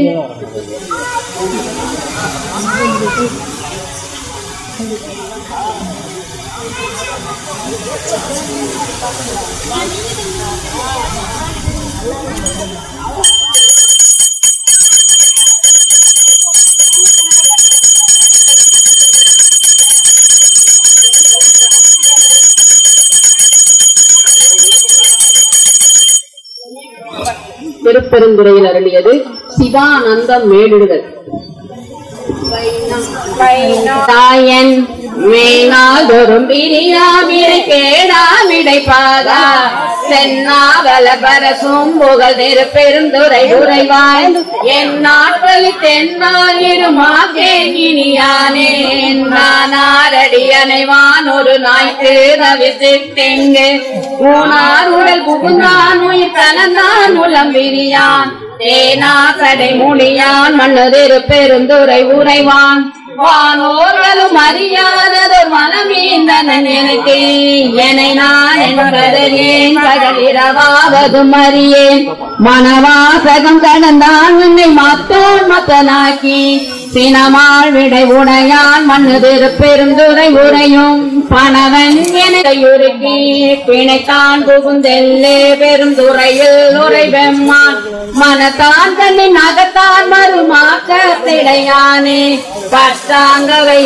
திருப்பெருந்துறையில் அருளியது சிவானந்தம் மேலிடுதல் தாயன் மேனாதொரும் பிரியாமிடை கேடாமிடை பாதா சென்னாவல பரசும் புகழ் திரு பெருந்துரை உரைவாய் என் நாட்களில் தென்னால் இருமாக்கே இனியானே நானாரடி அணைவான் ஒரு நாய்க்கு தவிர்த்திட்டெங்கு ஊனார் உடல் புகுந்தான் உயிர் கலந்தான் உளம் விரியான் தேனா கடை முடியான் மன்னதிரு பெருந்துரை உரைவான் வானோர்களும் அறியாததொரு மனமீந்தனன் எனக்கு என்னை நான் என்பதறியேன் பகலிரவாவதும் அறியேன் மனவாசகம் கடந்தான் உன்னை மத்தோன் மத்தனாக்கி சினமாள் விடை உடையான் மண்ணுதிரு பெருந்துரை உரையும் பணவன் எனக்குருக்கி பிணைத்தான் புகுந்தெல்லே பெருந்துறையில் உரை வெம்மான் மனத்தான் தன்னின் அகத்தான் மறுமாக்கத்திடையானே பட்டாங்கவை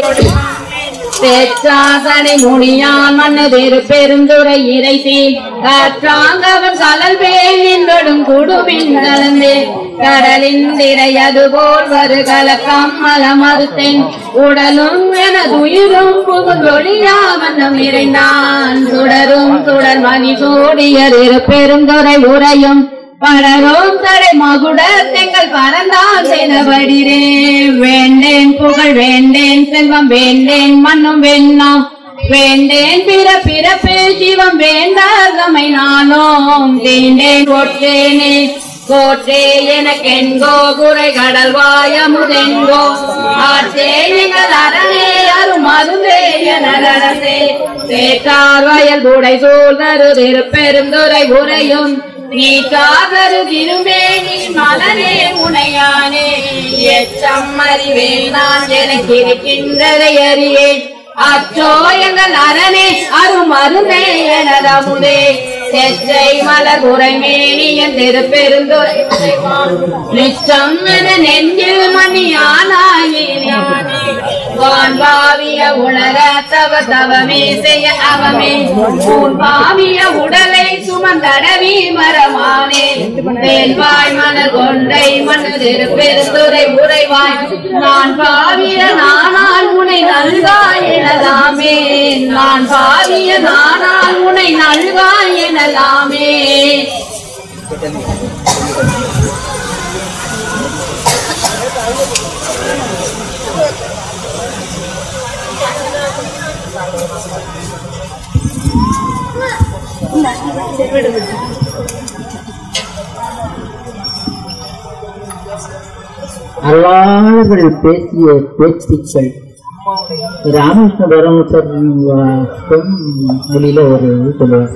பெற்றாசனை முடியான் மன்னதிரு பெருந்துரை இறைத்தி கற்றாங்கவன் கலல் வேலின்றொடும் குடுமின் கலந்து கடலின் திரை அதுபோல் வரு கலக்கம் மலமறுத்தேன் உடலும் எனதுயிரும் புகுந்தொழியா மன்னம் இறைந்தான் சுடரும் சுடர் மணி சூடியர் இரு பெருந்துரை உரையும் படரும் தடை மகுட தெங்கள் பறந்தான் செய்தபடிரே வேண்டேன் புகழ் வேண்டேன் செல்வம் வேண்டேன் மண்ணும் வெண்ணம் வேண்டேன் பிற பிறப்பு ஜீவம் வேண்டாதமை நானும் தீண்டேன் கொற்றேனே கோற்றே எனக்கென்கோ குறை கடல் வாயமுதெங்கோ ஆற்றே எங்கள் அரணே அரும் மருந்தே எனரசே சேற்றார் வயல் உடை சூழ்ந்தரு திருப்பெருந்துரை உரையும் நீ காதரு திருமேனி மலரே உனையானே எச்சம் அறிவேன் நான் எனக்கு இருக்கின்றதை அறியேன் அச்சோ எங்கள் அரணே அரும் மருந்தே எனதமுதே செச்சை மலர் உரைமேனியன் திருப்பெருந்துரை நிச்சம் என நெஞ்சில் மணியானாயே வான் பாவிய உணர தவ தவமே செய்ய அவமே உன் பாவிய உடலை சுமந்தடவி மரமானே தேன்வாய் மலர் கொண்டை மண்ணு திருப்பெருந்துரை உரைவாய் நான் பாவிய நானால் உனை நல்காய் எனலாமே நான் பாவிய நானால் உனை நல்காய் எனலாமே அருளாளர்கள் பேசிய பேச்சுக்கள் ராமகிருஷ்ண பரமசர் பொன் மொழியில ஒரு இது சொல்லுவார்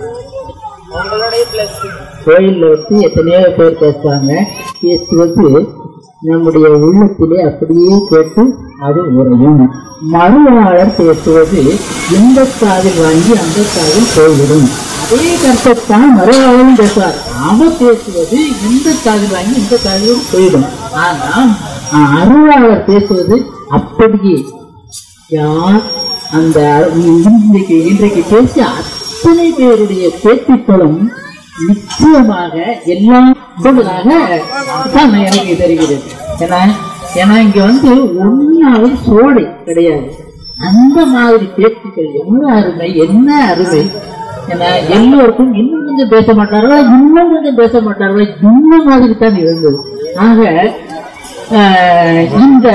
கோயில்ல வச்சு எத்தனையோ பேர் பேசுறாங்க பேசுவது நம்முடைய உள்ளத்திலே அப்படியே கேட்டு அது உறையும் மறுவாளர் பேசுவது இந்த காதில் வாங்கி அந்த காதில் போய்விடும் அதே கருத்தைத்தான் மறுவாளரும் பேசுவார் நாம பேசுவது இந்த காதில் வாங்கி இந்த காதில் போயிடும் ஆனா அருளாளர் பேசுவது அப்படியே யார் அந்த இன்றைக்கு இன்றைக்கு பேசிய அத்தனை பேருடைய பேச்சுக்களும் நிச்சயமாக எல்லாம் உள்ளதாக தான் எனக்கு தெரிகிறது ஏன்னா ஏன்னா இங்க வந்து ஒன்னாவது சோடை கிடையாது அந்த மாதிரி பேச்சுக்கள் என்ன அருமை என்ன அருமை ஏன்னா எல்லோருக்கும் இன்னும் கொஞ்சம் பேச மாட்டார்களா இன்னும் கொஞ்சம் பேச மாட்டார்களா இந்த மாதிரி தான் இருந்தது ஆக ஆஹ், இந்த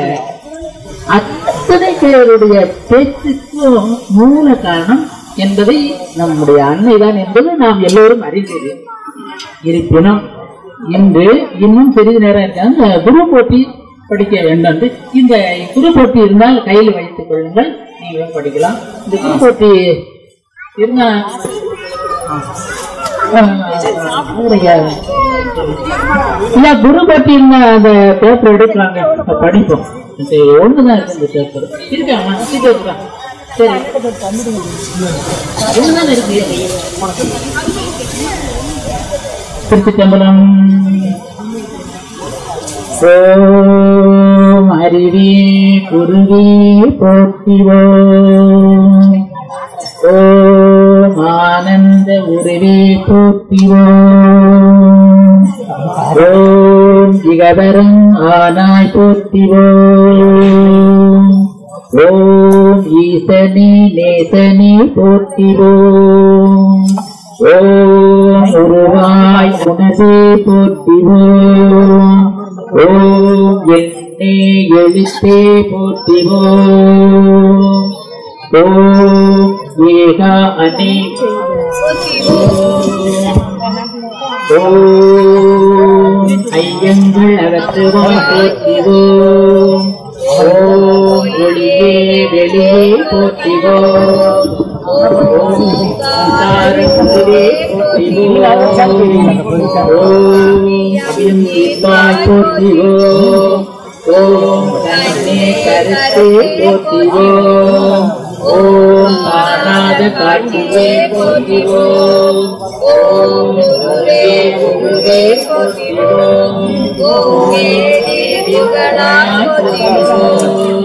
அத்தனை பேருடைய பேச்சுக்கும் மூல காரணம் என்பதை நம்முடைய அன்னைதான் என்பது நாம் எல்லோரும் அறிந்தது இருப்பினும் இன்று இன்னும் சிறிது நேரம் இருக்காங்க இந்த குரு போட்டி படிக்க வேண்டும் இந்த குரு போட்டி இருந்தால் கையில் வைத்துக் கொள்ளுங்கள் நீங்களும் படிக்கலாம் இந்த குரு போட்டி இருந்தா இல்ல குரு பத்தி இருந்தா அந்த பேப்பர் எடுக்கலாங்க அப்ப படிப்போம் சரி ஒண்ணுதான் இருக்கு இந்த பேப்பர் இருக்காமா சீட்டு இருக்கா சரி ஒண்ணுதான் இருக்கு திருச்சிட்டம்பலம் ஓம் அறிவே குருவே போற்றிவோம் ஓம் ஆனந்த உருவே போற்றிவோம் ஓம் இகவரம் ஆனாய் போற்றிவோம் ஓம் ஈசனே நேசனே போற்றிவோம் ஓம் உருவாய் உனதே போற்றிவோம் ஓம் என்னே எழுத்தே போற்றிவோம் ஓம் ஏகா அனே ஓம் ஐயங்கள் அகற்றுவோம் போற்றிவோம் ஓம் ஒளியே வெளியே போற்றிவோம் ஓம் சாரங்களே போற்றிவோம் ஓம் அபியம் தீர்ப்பாய் போற்றிவோம் ஓம் கண்ணே கருத்தே போற்றிவோம் ஓம் காணாத காட்சியே போற்றிவோம் ஓம் குருவே குருவே போற்றிவோம் ஓம் தேவிகளாய் போற்றிவோம்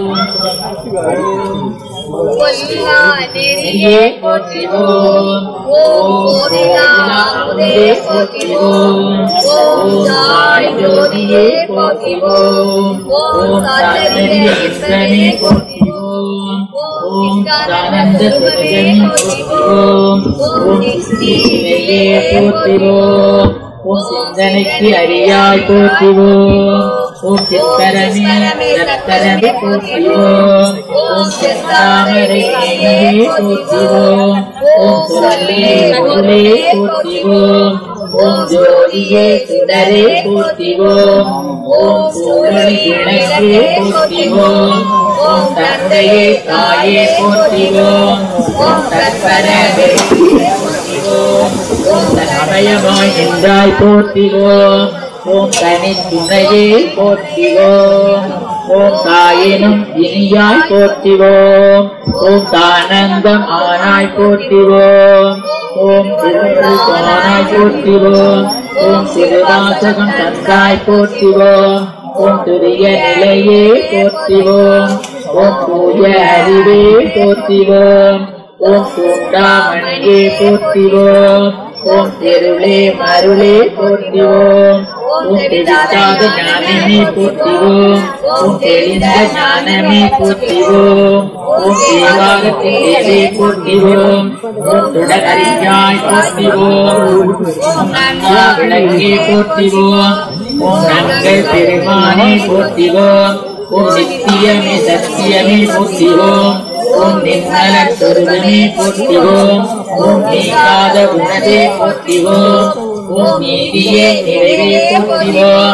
நெறியே போற்றிவோம் ஓம் கோதிலாமுதே போற்றிவோம் ஓம் தாய் ஜோதியே போற்றிவோம் ஓம் சாத்தரிய இன்பனே போற்றிவோம் ஓம் சானந்த சுரகனே போற்றிவோம் ஓம் சித்தியே போற்றிவோம் ஓம் சிந்தனைக்கு அறியாய் போற்றிவோம் ஓம் சித்தரமே ரத்தரமே போற்றிவோம் ஓம் செந்தாமரை கேணியே போற்றிவோம் ஓம் சுரலே பொருளே போற்றிவோம் ஓம் ஜோதியே சுடரே போற்றிவோம் ஓம் சூழலி விளக்கே போற்றிவோம் ஓம் தந்தையே தாயே போற்றிவோம் ஓம் தற்பர வெளியே போற்றிவோம் ஓம் தனமயமாய் நின்றாய் போற்றிவோம் ஓம் தனி துணையே போற்றிவோம் ஓம் தாயினும் இனியாய் போற்றிவோம் ஓம் தானந்தம் ஆனாய் போற்றிவோம் ஓம் திருநாய் போற்றிவோம் ஓம் சிறுவாசகம் தந்தாய் போற்றிவோம் ஓம் துரிய நிலையே போற்றிவோம் ஓம் தூய அறிவே போற்றிவோம் ஓம் தூண்டாமணியே போற்றிவோம் ஓம் தெருளே மருளே போற்றிவோம் ஓம் தெரிந்தாத ஞானமே போற்றிவோம் ஓம் தெரிந்த ஞானமே போற்றிவோம் ஓம் தேவாகத்தின் தேவே போற்றிவோம் ஓம் தொடரறிஞாய் போற்றிவோம் ஓம் நன்னா விளக்கே போற்றிவோம் ஓம் நங்கள் பெருமானே போற்றிவோம் ஓம் நித்தியமே சத்தியமே போற்றிவோம் ஓம் நிர்மல சொருகமே போற்றிவோம் ஓம் நீங்காத உணதே போற்றிவோம் ஓம் நீதியே நிறைவே போற்றிவோம்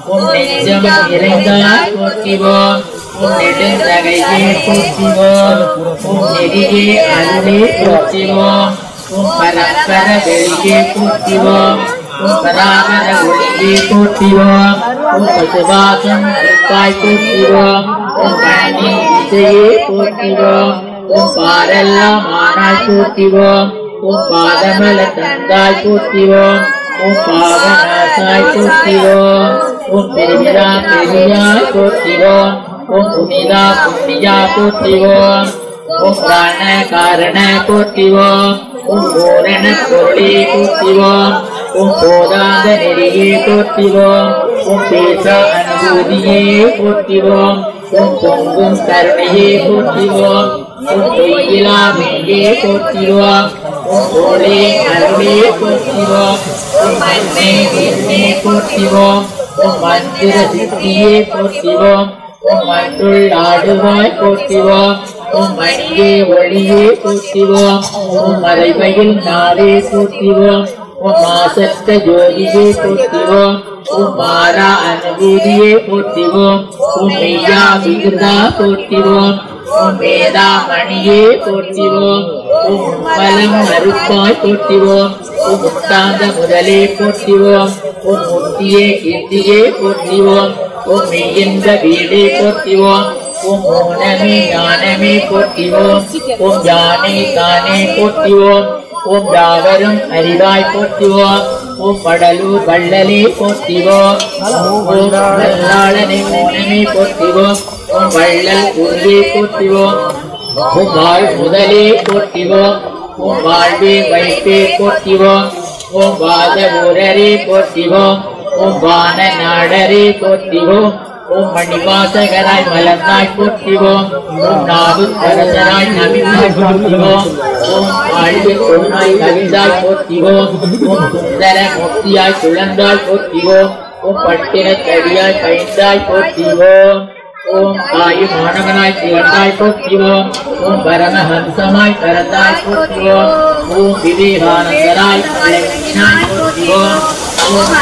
உன் நெஞ்சமும் நிறைந்தால் போற்றிவோம் உன் நெடுந்தகையே போற்றிவோம் உன் நெறியே அருளே போற்றிவோம் உன் பரப்பர வெளியே போற்றிவோம் உன் பராபர ஒளியே போற்றிவோம் உன் பசுவாசம் அருப்பாய் போற்றிவோம் உன் கண்ணின் திசையே போற்றிவோம் உன் பாரெல்லாம் ஆனாய் போற்றிவோம் உன் பாதமல தந்தாய் போற்றிவோம் உன் பாவநாசாய் போற்றிவோம் உன் பெருமிதா பெரியாய் போற்றிவோம் உன் புனிதா புண்ணியா போற்றிவோம் உன் பிராண காரண போற்றிவோம் உன் பூரண பொருளே போற்றிவோம் உன் போதாத நெறியே போற்றிவோம் உன் பேச அனுபூதியே போற்றிவோம் உன் பொங்கும் கருணையே போற்றிவோம் உன் பொய்யிலா மெய்யே போற்றிவோம் உன் போலே அருளே போற்றிவோம் உன் மண்ணே வீணே போற்றிவோம் உன் மந்திர சித்தியே போற்றிவோம் உன் மண்ணுள் ஆடுவாய் போற்றிவோம் உன் மணியே ஒளியே போற்றிவோம் உன் மறைவையில் நாளே போற்றிவோம் உன் மாசத்த ஜோதியே போற்றிவோம் உன் மாறா அனுபூதியே போற்றிவோம் உன் மெய்யா விகுதா போற்றிவோம் உன் வேதா மணியே போற்றிவோம் உன் பலம் மறுப்பாய் போற்றிவோம் உன் முத்தாந்த முதலே போற்றிவோம் உன் முத்தியே கீர்த்தியே போற்றிவோம் உன் மெய்யென்ற வீடே போற்றிவோம் உன் மௌனமே ஞானமே போற்றிவோம் உன் யானை தானே போற்றிவோம் உன் யாவரும் அறிவாய் போற்றுவோம் உன் படலூர் வள்ளலே போற்றுவோம் உன் வல்லாளனை மோனமே போற்றுவோம் உன் வள்ளல் குருவே போற்றுவோம் உன் வாழ் முதலே போற்றுவோம் உன் வாழ்வே வைப்பே போற்றுவோம் உன் வாத ஊரரே போற்றுவோம் உன் வான நாடரே போற்றுவோம் ஓம் மணிவாசகராய் மலர்ந்தாய் போற்றிவோம் ஓம் நாகு கரசராய் நவிந்தாய் போற்றிவோம் ஓம் வாழ்வு கொண்டாய் கவிழ்ந்தாய் போற்றிவோம் ஓம் சுந்தர முக்தியாய் சுழந்தாய் போற்றிவோம் ஓம் பட்டின தடியாய் பயின்றாய் போற்றிவோம் ஓம் தாயு மாணவனாய் திகழ்ந்தாய் போற்றிவோம் ஓம் பரமஹம்சமாய் பறந்தாய் போற்றிவோம் ஓம் விவேகானந்தராய் விளங்கினாய் போற்றிவோம் ஓம்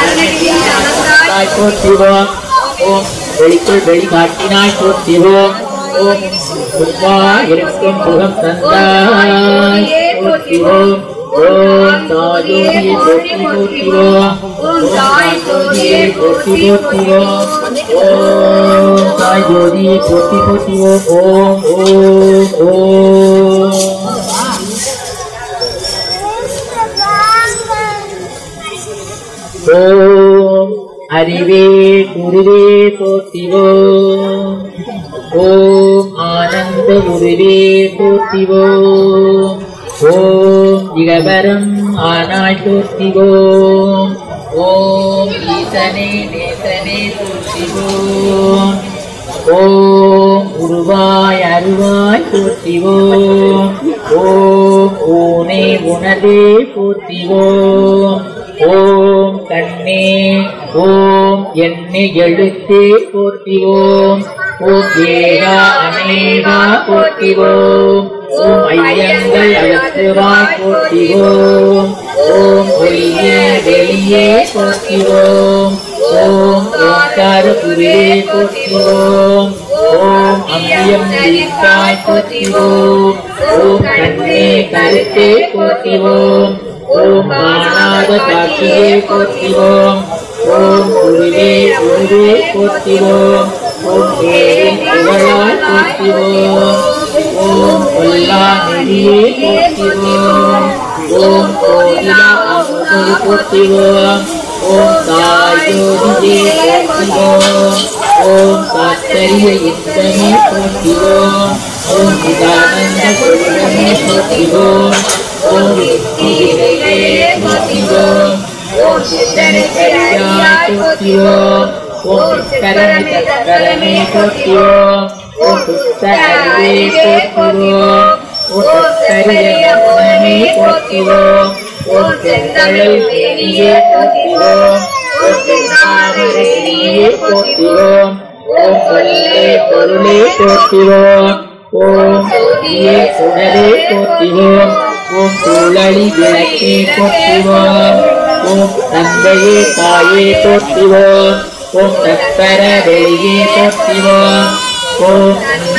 கருணையாய் போற்றிவோம் ஓம் வெளிக்குள் வெளிக்காட்டினாய் போற்றிவோம் ஓம் சும்மா இருக்கும் சுகம் தந்தாய் போற்றிவோம் ஓம் தாயோதியை போற்றி போற்றிவோம் ஓம் தாய் ஜோதியை போற்றி போற்றிவோம் ஓம் தாய் ஜோதியை போற்றி போற்றிவோம் ஓம் ஓம் ஓம் ஓம் அறிவே குருவே போற்றிவோம் ஓம் ஆனந்த குருவே போற்றிவோம் ஓம் இகவரம் ஆனாய் போற்றிவோம் ஓம் ஈசனே நேசனே போற்றிவோம் ஓம் உருவாய் அருவாய் போற்றிவோம் ஓம் ஊனே உணர்வே போற்றிவோம் ஓம் கண்ணே ஓம் என்னை எழுத்தே போற்றிவோம் ஓம் ஏகா அநேகா போற்றிவோம் ஓம் ஐயங்கள் அழுத்துவாய் போற்றிவோம் ஓம் ஒளியே வெளியே போற்றிவோம் ஓம் ஓங்கார குருவே போற்றிவோம் ஓம் அம்பியம் இருக்காய் போற்றிவோம் ஓம் கண்ணே கருத்தே போற்றிவோம் ஓம் காணாத காட்சியே போற்றிவோம் ஓம் குருவே குருவே போற்றிவோம் ஓம் பேரின் புகழாய் போற்றிவோம் ஓம் கொல்லா நெறியே போற்றிவோம் ஓம் கோயிலா அமுதல் போற்றிவோம் ஓம் தாயோதியே போற்றிவோம் ஓம் காத்தரிய இந்தமே போற்றிவோம் ஓம் சிதானந்த குருடமே போற்றிவோம் ஓம் வித்தியே போற்றிவோம் ஓம் சித்தனை கரியாய் போற்றிவோம் ஓம் கரணி தக்கரனே போற்றிவோம் ஓம் புத்த அறிவே போற்றுவோம் ஓம் கரிய மன்னனே போற்றுவோம் ஓம் செந்தழல் தேனியே போற்றுவோம் ஓம் செந்தாமரையே போற்றுவோம் ஓம் சொல்லே பொருளே போற்றுவோம் ஓம் ஜோதியே சுடரே போற்றுவோம் ஓம் சூழலி விளக்கே போற்றுவோம் ஓம் தந்தையே தாயே போற்றுவோம் ஓம் தற்பர வெளியே போற்றிவோம் ஓம்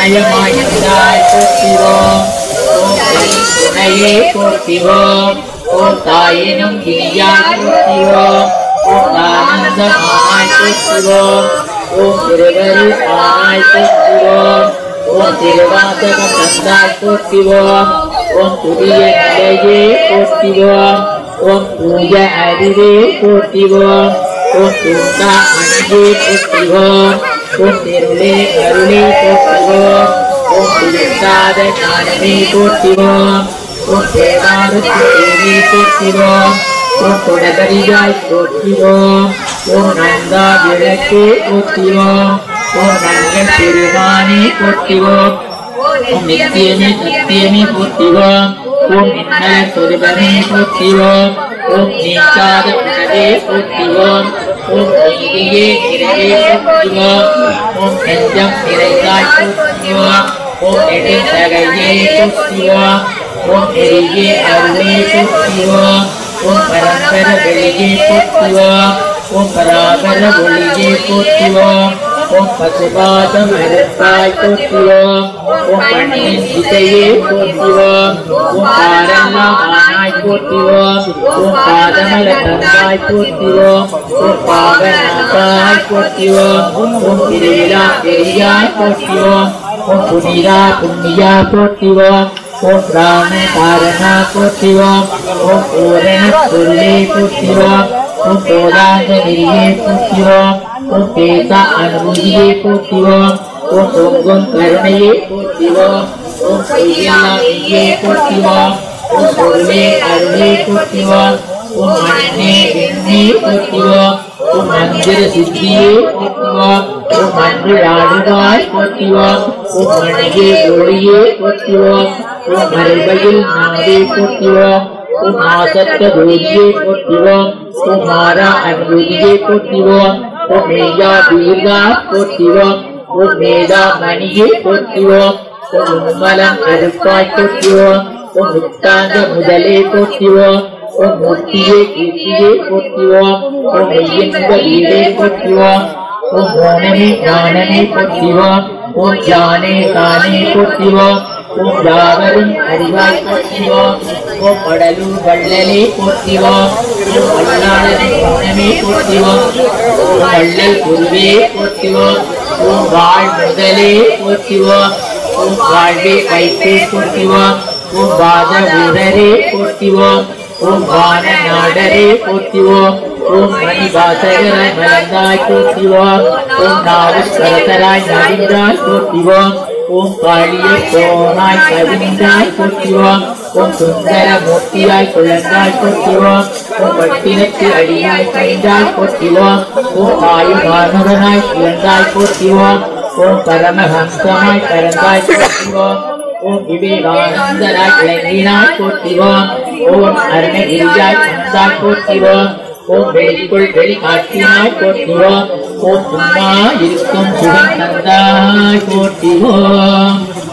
அன்னயமாய் போற்றிவோம் ஓம் துணையே போற்றிவோம் ஓம் தாயினும் இனியாய் போற்றிவோம் ஓம் ஆனந்தமாய் போற்றுவோம் ஓம் திருவரு ஆய் போற்றுவோம் ஓம் திருவாசகம் தந்தாய் போற்றுவோம் ஓம் புதிய நிலையே போற்றுவோம் ஓம் தூய அறிவே போற்றுவோம் ஓம் தூண்டா அணியே போற்றுவோம் ஓம் திருளே அருளே போற்றுவோம் ஓம் திருத்தாத ஞானமே போற்றுவோம் ஓம் தேவாரத்து தேவி போற்றுவோம் ஓம் குடகரியாய் போற்றுவோம் ஓம் நந்தா விளக்கே போற்றுவோம் ஓம் நங்கள் திருமானே போற்றுவோம் ஓம் நித்தியமே சத்தியமே போற்றுவோம் ஓம் மின்னல் சொருபமே போற்றுவோம் ஓம் நீக்காத உணவே போற்றுவோம் ஓம் நீதியே நிறைவே போற்றுவோம் ஓம் நெஞ்சம் நிறைந்தாய் போற்றுவோம் ஓம் நெடுந்தகையே போற்றுவோம் ஓம் நெறியே அருளே போற்றுவோம் ஓம் பரம்பர வெளியே போற்றுவோம் ஓம் பராபர ஒளியே போற்றுவோம் ஓம் பசுபாதம் அறுப்பாய் போற்றுவோம் ஓம் பண்ணின் இசையே போற்றுவோம் ஓம் பாரெல்லாம் ஆனாய் போற்றுவோம் ஓம் பாதமல தந்தாய் போற்றுவோம் ஓம் பாவநாசாய் போற்றுவோம் ஓம் திருவிழா பெரியாய் போற்றுவோம் ஓம் புனிதா புண்ணியா போற்றுவோம் ஓம் பிராண காரணா போற்றுவோம் ஓம் பூரண பொருளே போற்றுவோம் ஓம் போதாந்த நெறியே போற்றுவோம் ஓம் பேச அனுபூதியை போற்றுவோம் ஓம் பொங்கும் கருணையை போற்றுவோம் ஓம் பொய்யில்லா மெய்யை போற்றுவோம் ஓம் பொருளே அருளை போற்றுவோம் ஓம் மண்ணே விண்ணே போற்றுவோம் ஓம் மந்திர சித்தியை போற்றுவோம் ஓம் மன்று ஆடுவாய் போற்றுவோம் ஓம் மணியே ஒளியே போற்றுவோம் ஓம் மறுபையில் நாடே போற்றுவோம் ஓம் மாசத்த பூஜியை போற்றுவோம் ஓம் மாறா அனுபூதியை போற்றுவோம் ஓம் மேயா தீர்கா போற்றுவோம் ஓம் மேதா மணியை போற்றுவோம் ஓம் உம்மலம் கருப்பாய் போற்றுவோம் ஓம் முத்தாந்த முதலே போற்றுவோம் ஓம் மூர்த்தியே கீர்த்தியே போற்றுவோம் ஓம் மெய்யென்ப வீரே போற்றுவோம் ஓம் மோனமே ஞானமே போற்றுவோம் ஓம் ஜானே தானே போற்றுவோம் ஓம் யாவரும் அறிவாய் போற்றுவோம் ஓம் படலு வள்ளலே போற்றுவோம் ஓம் வல்லாளரை மௌனமே போற்றுவோம் ஓம் வள்ளல் குருவே போற்றுவோம் ஓம் வாழ் முதலே போற்றுவோம் ஓம் வாழ்வே வைத்தே போற்றுவோம் ஓம் வாத வீரரே போற்றுவோம் ஓம் வான நாடரே போற்றுவோம் ஓம் மணிவாசகராய் மலர்ந்தாய் போற்றுவோம் ஓம் நாவுக்கரசராய் நடிந்தாய் போற்றுவோம் ஓம் காளிய சோனாய் கவிழ்ந்தாய் போற்றுவோம் ஓம் சுந்தர மூர்த்தியாய் குழந்தாய் போற்றுவோம் ஓம் பட்டினத்து அடியாய் கண்டாய் போற்றுவோம் ஓம் ஆயுமானவனாய் பிறந்தாய் போற்றுவோம் ஓம் பரமஹம்சமாய் பறந்தாய் போற்றுவோம் ஓம் விவேகானந்தராய் இளங்கினாய் போற்றுவோம் ஓம் அருணகிரியாய் வந்தாய் போற்றுவோம் ஓம் வெளிக்குள் வெளி காட்டினாய் போற்றுவோம் ஓம் சும்மா இருக்கும் சுகம் தந்தாய் போற்றுவோம்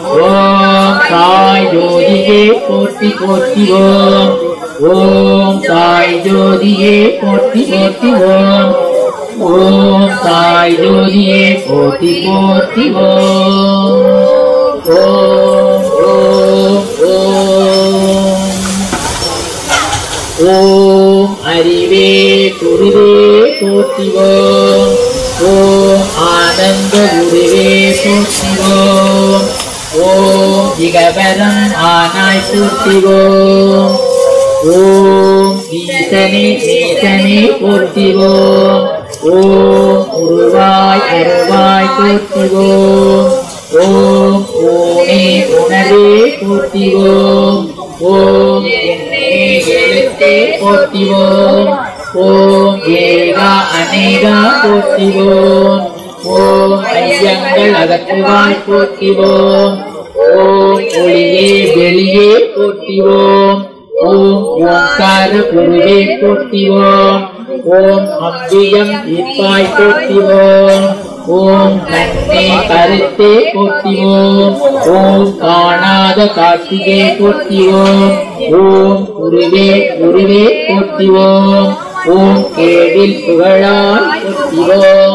ஓம் சாய் ஜோதியே போற்றி போற்றுவோம் ஓம் சாய் ஜோதியே போற்றி போற்றுவோம் ஓம் சாய் ஜோதியே போற்றி போற்றுவோம் ஓம் ஓம் ஓம் ஓம் அறிவே குருவே போற்றிவோம் ஓம் ஆனந்த குருவே போற்றிவோம் ஓம் இகபரம் ஆனாய் போற்றிவோம் ஓம் ஈசனே நேசனே போற்றிவோம் ஓம் உருவாய் அருவாய் போற்றிவோம் ஓம் ஓனே உணவே போற்றிவோம் ஓம் என்னே எழுத்தே போற்றிவோம் ஓம் ஏகா அநேகா போற்றிவோம் ஓம் ஐயங்கள் அகற்றுவாய் போற்றிவோம் ஓம் ஒளியே வெளியே போற்றிவோம் ஓம் ஓங்கார குருவே போற்றிவோம் ஓம் அம்பியம் ஈர்ப்பாய் போற்றிவோம் ஓம் கண்ணே கருத்தே போற்றிவோம் ஓம் காணாத காட்சியே போற்றிவோம் ஓம் குருவே குருவே போற்றிவோம் ஓம் கேடில் புகழாய் போற்றிவோம்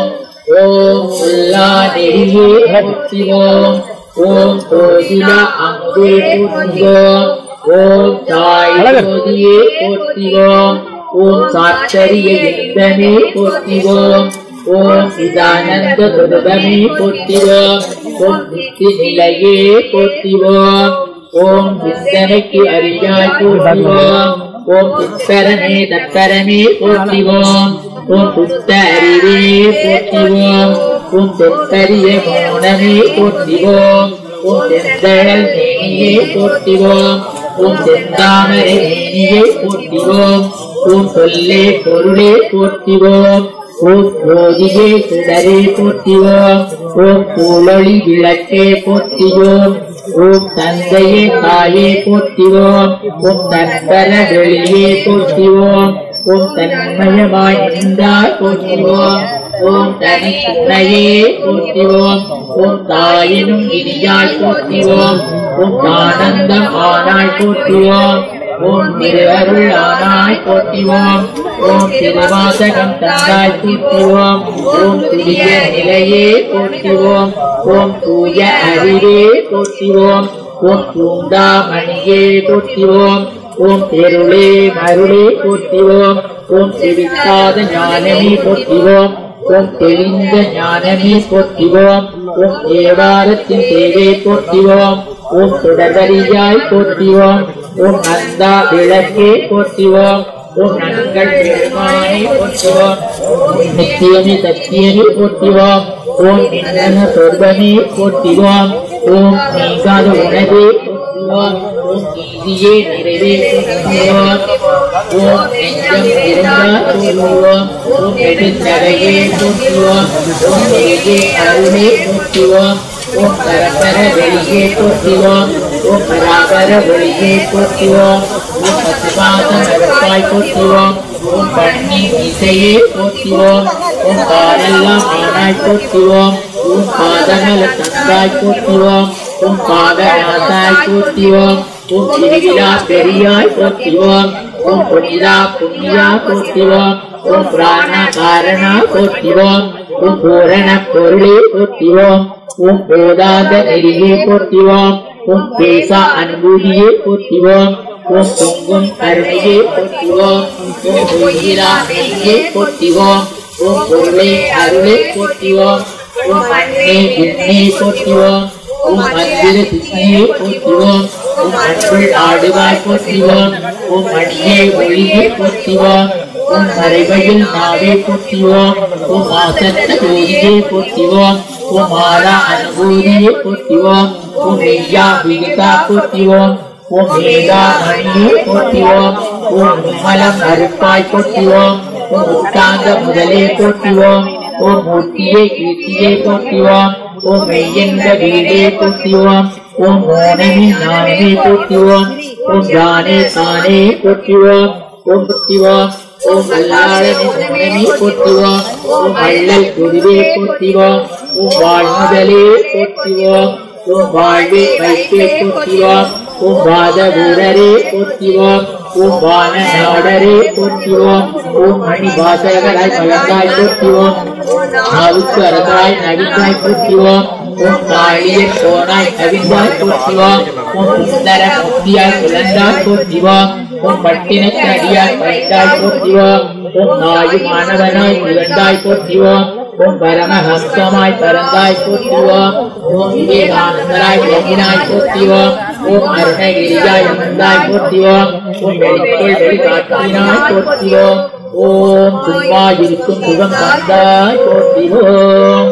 ஓம் உள்ளா நெறியே போற்றிவோம் ஓம் கோகிலா அங்கே போற்றுவோம் ஓம் தாய் ஜோதியே போற்றிவோம் ஓம் சாட்சரிய இந்தமே போற்றிவோம் ஓம் சிதானந்த துருபமே போற்றிவோம் ஓம் நித்தி நிலையே போற்றிவோம் ஓம் சிந்தனைக்கு அறியாய் போற்றிவோம் ஓம் சித்தரமே தத்தரமே போற்றிவோம் ஓம் புத்த அறிவே போற்றிவோம் ஓம் தெத்தரிய மௌனமே போற்றிவோம் ஓம் தெந்தழல் மேனியே போற்றிவோம் ஓம் தெந்தாமரை மேனியை போற்றிவோம் ஓம் சொல்லே பொருளே போற்றிவோம் ஓம் ஜோதியே சுடரே போற்றிவோம் ஓம் சூழொளி விளக்கே போற்றிவோம் ஓம் தந்தையே தாயே போற்றிவோம் ஓம் தன்பர வெளியே போற்றிவோம் ஓம் தன்மயமாய் நின்றாய் போற்றிவோம் ஓம் தனி துணையே போற்றிவோம் ஓம் தாயினும் இனியாய் போற்றிவோம் ஓம் ஆனந்தம் ஆனாய் போற்றுவோம் ஓம் திருவருள் ஆனாய் போற்றிவோம் ஓம் திருவாசகம் தந்தாய் போற்றுவோம் ஓம் துரிய நிலையே போற்றுவோம் ஓம் தூய அறிவே போற்றுவோம் ஓம் தூண்டாமணியே போற்றுவோம் ஓம் தெருளே மருளே போற்றுவோம் ஓம் செவிக்காத ஞானமே போற்றுவோம் ஓம் தெளிந்த ஞானமே போற்றுவோம் ஓம் தேவாரத்தின் தேவை போற்றுவோம் ஓம் சுடதரியாய் போற்றுவோம் ஓம் நந்தா விளக்கே போற்றுவோம் ஓம் நங்கள் பெருமானை போற்றுவோம் நித்தியமே சத்தியமே போற்றுவோம் ஓம் நின்னன சொர்க்கமே போற்றுவோம் ஓம் நீங்காத உணவே போற்றுவோம் ஓம் நீதியே நிறைவே போற்றுவோம் ஓம் நெஞ்சம் இருந்தால் போற்றுவோம் ஓம் நெடுந்தரையே போற்றுவோம் ஓம் நெறியே அருளே போற்றுவோம் ஓம் பரம்பர வெளியே போற்றுவோம் ஓம் பராபர வெளியே போற்றுவோம் ஓம் பசுபாதம் நடப்பாய் போற்றுவோம் ஓம் பண்ணி இசையே போற்றுவோம் ஓம் பாடெல்லாம் ஆனாய் போற்றுவோம் ஓம் பாதமல தந்தாய் போற்றுவோம் ஓம் பாதநாதாய் போற்றுவோம் ஓம் திருவிழா பெரியாய் போற்றுவோம் ஓம் புனிதா புண்ணியா போற்றுவோம் ஓம் பிராண காரணா போற்றுவோம் ஓம் பூரண பொருளே போற்றுவோம் ஓம் போதாத நெறியே போற்றுவோம் ஓம் பேசா அனுபூதியே போற்றுவோம் ஓம் பொங்கும் கருணையே போற்றுவோம் ஓம் பொய்யிலா நெய்யே போற்றுவோம் ஓம் பொருளே அருளே போற்றுவோம் ஓம் அண்ணே விண்ணே போற்றுவோம் ஓம் மந்திர சித்தியை போற்றுவோம் ஓம் அன்புள் ஆடுவாய் போற்றுவோம் ஓம் மணியே ஒளியை போற்றுவோம் ஓம் மறைவையில் நாவே போற்றுவோம் ஓம் ஆசத்த ஜோதியை போற்றுவோம் ஓம் ஆரா அனுபூதியை போற்றுவோம் ஓம் மெய்யா விகிதா போற்றுவோம் ஓம் வேதா மணியை போற்றுவோம் ஓம் நிம்மலம் அருப்பாய் போற்றுவோம் ஓம் உத்தாந்த முதலே போற்றுவோம் ஓம் மூர்த்தியை கீர்த்தியை போற்றுவோம் ஓம் மெய்யென்ற வீடே போற்றுவோம் ஓம் மோனமே ஞானமே போற்றுவோம் ஓம் யானே தானே போற்றுவோம் ஓம் போற்றுவோம் ஓம் அல்லாளனே மோனமே போற்றுவோம் ஓம் அள்ளல் குருவே போற்றுவோம் ஓம் வாழ்முதலே போற்றுவோம் ஓம் வாழ்வே வைப்பே போற்றுவோம் ஓம் வாத வீரரே போற்றுவோம் ஓம் வான நாடரே போற்றுவோம் ஓம் மணி வாசகராய் மலர்ந்தாய் போற்றுவோம் நாவுக்கு அரசாய் நவிந்தாய் போற்றுவோம் ஓம் நாளியர் போனாய் கவிந்தாய் போற்றுவோம் ஓம் சுந்தர முக்தியாய் குழந்தாய் போற்றுவோம் ஓம் பட்டினத்து அடியாய் பைந்தாய் போற்றுவோம் ஓம் நாயு மாணவனாய் புகழ்ந்தாய் போற்றுவோம் ஓம் பரமஹம்சமாய் பறந்தாய் போற்றுவோம் ஓம் விவேகானந்தராய் விளங்கினாய் போற்றுவோம் ஓம் அருணகிரியாய் அமர்ந்தாய் போற்றுவோம் ஓம் வெளிக்குள் வெளிக்காட்டினாய் போற்றுவோம் ஓம் சும்மா இருக்கும் சுகம் தந்தாய் போற்றுவோம்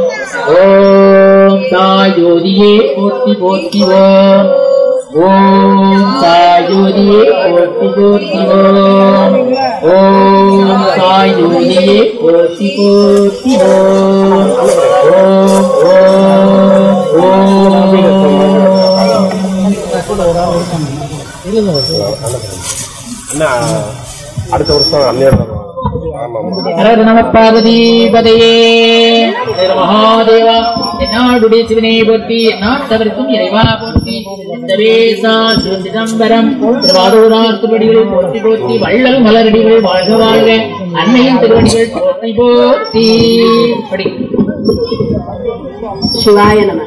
ஓம் தாய் ஜோதியே போற்றி போற்றுவோம் ஓம் சாய் ஜோதியே போற்றி போற்றுவோம் ஓம் சாய் ஜோதியே போற்றி போற்றுவோம் ஓம் ஓம் ஓம் என்ன அடுத்த வருஷம் அந்நியர் ஆமா ஆமா ஹர நம பார்வதிபதையே ஹர மகாதேவா என்னாடுடைய சிவனே போற்றி நாட்டவருக்கும் இறைவா போற்றி சவேசா சிவ சிதம்பரம் திருவாரூரார் திருவடிகள் போற்றி போற்றி வள்ளல் மலரடிகள் வாழ்க வாழ்க அன்னையின் திருவடிகள் போற்றி போற்றி படி சிவாய நம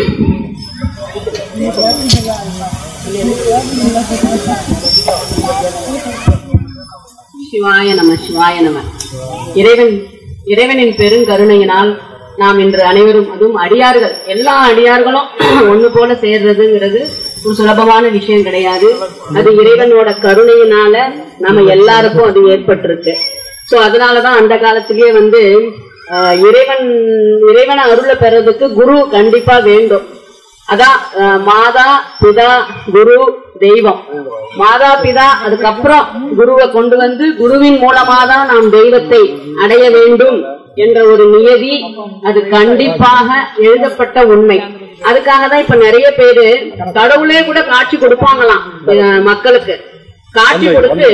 சிவாய நம சிவாய நம இறைவன் இறைவனின் பெருங்கருணையினால் நாம் இன்று அனைவரும் அதுவும் அடியார்கள் எல்லா அடியார்களும் ஒண்ணு போல சேர்றதுங்கிறது ஒரு சுலபமான விஷயம் கிடையாது அது இறைவனோட கருணையினால நம்ம எல்லாருக்கும் அது ஏற்பட்டிருக்கு சோ அதனாலதான் அந்த காலத்திலேயே வந்து ஆஹ், இறைவன் இறைவனை அருளை பெறதுக்கு குரு கண்டிப்பா வேண்டும் அதான் அஹ், மாதா பிதா குரு தெய்வம் மாதா பிதா அதுக்கப்புறம் குருவை கொண்டு வந்து குருவின் மூலமா தான் நாம் தெய்வத்தை அடைய வேண்டும் என்ற ஒரு நியதி அது கண்டிப்பாக எழுதப்பட்ட உண்மை அதுக்காக தான் இப்ப நிறைய பேரு கடவுளே கூட காட்சி கொடுப்பாங்களாம் அஹ், மக்களுக்கு காட்சி கொடுத்து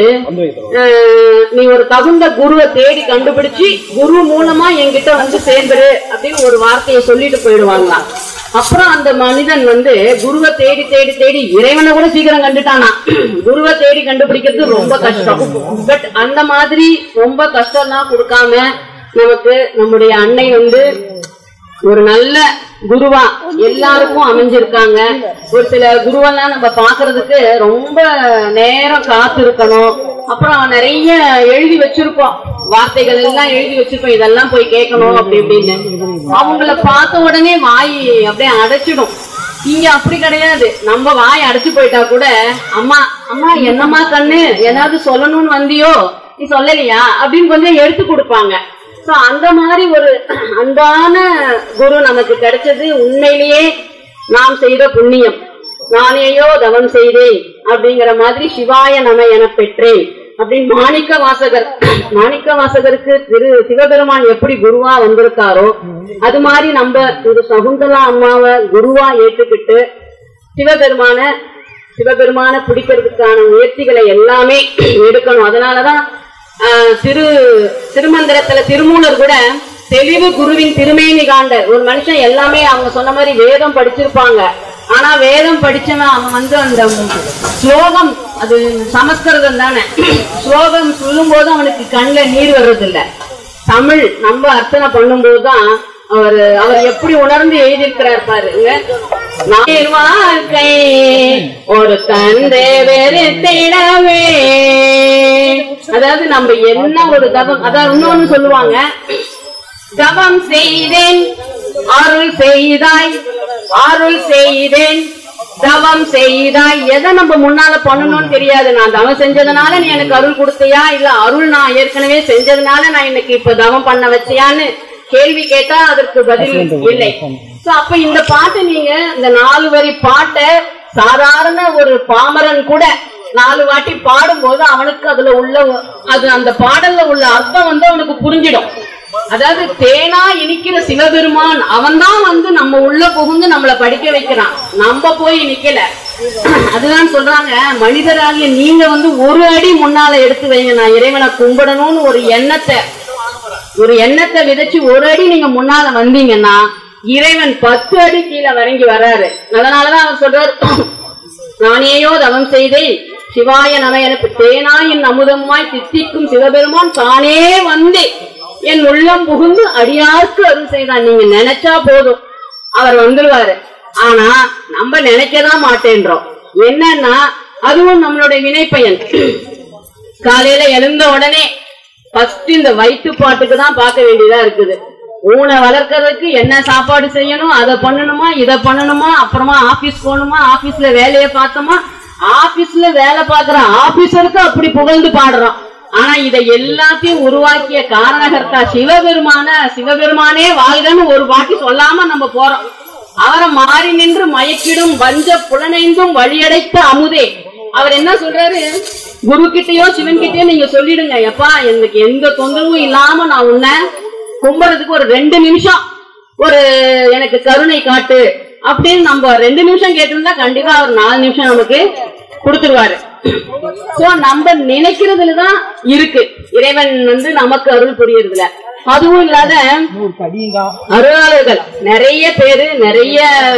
அஹ், நீ ஒரு தகுந்த குருவை தேடி கண்டுபிடிச்சு குரு மூலமா என்கிட்ட வந்து சேர்ந்துரு அப்படின்னு ஒரு வார்த்தையை சொல்லிட்டு போயிடுவாங்களாம் அப்புறம் அந்த மனிதன் வந்து குருவை தேடி தேடி தேடி இறைவனை கூட சீக்கிரம் கண்டுட்டானா குருவை தேடி கண்டுபிடிக்கிறது ரொம்ப கஷ்டம் பட் அந்த மாதிரி ரொம்ப கஷ்டம்லாம் கொடுக்காம நமக்கு நம்முடைய அன்னை வந்து ஒரு நல்ல குருவா எல்லாருக்கும் அமைஞ்சிருக்காங்க ஒரு சில குருவெல்லாம் நம்ம பாக்குறதுக்கு ரொம்ப நேரம் காத்திருக்கணும் அப்புறம் நிறைய எழுதி வச்சிருப்போம் வார்த்தைகள் எல்லாம் எழுதி வச்சிருப்போம் இதெல்லாம் போய் கேட்கணும் அப்படி இப்படின்னு அவங்கள பார்த்த உடனே வாய் அப்படியே அடைச்சிடும் இங்க அப்படி கிடையாது நம்ம வாய் அடைச்சு போயிட்டா கூட அம்மா அம்மா என்னம்மா கண்ணு ஏதாவது சொல்லணும்னு வந்தியோ நீ சொல்லலையா அப்படின்னு கொஞ்சம் எடுத்து கொடுப்பாங்க சோ அந்த மாதிரி ஒரு அன்பான குரு நமக்கு கிடைச்சது உண்மையிலேயே நாம் செய்த புண்ணியம் நானேயோ தவம் செய்தேன் அப்படிங்கிற மாதிரி சிவாய நம என பெற்றேன் அப்படின்னு மாணிக்க வாசகர் மாணிக்க வாசகருக்கு திரு சிவபெருமான் எப்படி குருவா வந்திருக்காரோ அது மாதிரி நம்ம இந்த சகுந்தலா அம்மாவை குருவா ஏற்றுக்கிட்டு சிவபெருமான சிவபெருமான பிடிக்கிறதுக்கான முயற்சிகளை எல்லாமே எடுக்கணும் அதனாலதான் ஆஹ், திரு திருமந்திரத்துல திருமூலர் கூட தெளிவு குருவின் திருமேனி காண்ட ஒரு மனுஷன் எல்லாமே அவங்க சொன்ன மாதிரி வேதம் படிச்சிருப்பாங்க ஆனா வேதம் படிச்சவன் அவன் வந்து அந்த ஸ்லோகம் அது சமஸ்கிருதம் தானே ஸ்லோகம் சொல்லும் போது அவனுக்கு கண்ணுல நீர் வர்றதில்ல தமிழ் நம்ம அர்ச்சனை பண்ணும்போதுதான் அவர் அவர் எப்படி உணர்ந்து எழுதியிருக்கிறார் பாருங்க நான் வாழ்க்கை ஒரு தந்தை வெறுத்திடவே அதாவது நம்ம என்ன ஒரு தவம் அதாவது இன்னொன்னு சொல்லுவாங்க தவம் செய்தேன் அருள் செய்தாய் அருள் செய்தேன் தவம் செய்தாய் எதை நம்ம முன்னால பண்ணணும்னு தெரியாது நான் தவம் செஞ்சதுனால நீ எனக்கு அருள் கொடுத்தியா இல்ல அருள் நான் ஏற்கனவே செஞ்சதுனால நான் இன்னைக்கு இப்ப தவம் பண்ண வச்சியான்னு கேள்வி கேட்டா அதற்கு பதில் இல்லை சோ அப்ப இந்த பாட்டு நீங்க இந்த நாலு வரி பாட்டை சாதாரண ஒரு பாமரன் கூட நாலு வாட்டி பாடும்போது அவனுக்கு அதுல உள்ள ஒ- அது அந்த பாடல்ல உள்ள அர்த்தம் வந்து அவனுக்கு புரிஞ்சிடும் அதாவது தேனா இனிக்கிற சிவபெருமான் அவன்தான் வந்து நம்ம உள்ள புகுந்து நம்மள படிக்க வைக்கிறான் நம்ம போய் நிக்கல அதுதான் சொல்றாங்க மனிதராகிய நீங்க வந்து ஒரு அடி முன்னால எடுத்து வைங்க நான் இறைவனை கும்பிடணும்னு ஒரு எண்ணத்தை ஒரு எண்ணத்தை விதைச்சு ஒரு அடி நீங்க முன்னால வந்தீங்கன்னா இறைவன் பத்து அடி கீழே வறங்கி வர்றாரு அதனாலதான் அவர் சொல்றாரு நானேயோ தவம் செய்தேன் சிவாய நம எனக்கு தேனாயின் அமுதமாய் தித்திக்கும் சிவபெருமான் தானே வந்து என் உள்ளம் புகுந்து அடியார்க்கு அருள் செய்தான் நீங்க நினைச்சா போதும் அவர் வந்துருவாரு ஆனா நம்ம நினைக்கதான் மாட்டேன்றோம் என்னன்னா அதுவும் நம்மளுடைய வினைப்பயன் காலையில எழுந்த உடனே ஃபர்ஸ்ட் இந்த வயிற்று பாட்டுக்கு தான் பார்க்க வேண்டியதா இருக்குது ஊனை வளர்க்கறதுக்கு என்ன சாப்பாடு செய்யணும் அதை பண்ணணுமா இதை பண்ணணுமா அப்புறமா ஆபீஸ் போகணுமா ஆபீஸ்ல வேலையை பார்த்தோமா ஆபீஸ்ல வேலை பார்க்கற ஆபீசருக்கு அப்படி புகழ்ந்து பாடுறோம் ஆனா இதை எல்லாத்தையும் உருவாக்கிய காரணகர்த்தா சிவபெருமான சிவபெருமானே வாழ்கன்னு ஒரு வாட்டி சொல்லாம நம்ம போறோம் அவரை மாறி நின்று மயக்கிடும் வஞ்ச புலனைந்தும் வழியடைத்த அமுதே அவர் என்ன சொல்றாரு குரு கிட்டயோ சிவன் கிட்டயோ நீங்க சொல்லிடுங்க எப்பா எனக்கு எந்த தொந்தரவும் இல்லாம நான் உன்னை கும்புறதுக்கு ஒரு ரெண்டு நிமிஷம் ஒரு எனக்கு கருணை காட்டு அப்படின்னு நம்ம ரெண்டு நிமிஷம் கேட்டிருந்தா கண்டிப்பா அவர் நாலு நிமிஷம் நமக்கு கொடுத்துருவாரு சோ நம்ம நினைக்கிறதுலதான் இருக்கு இறைவன் வந்து நமக்கு அருள் புரியறதுல அதுவும் இல்லாத அருளாளர்கள் நிறைய பேரு நிறைய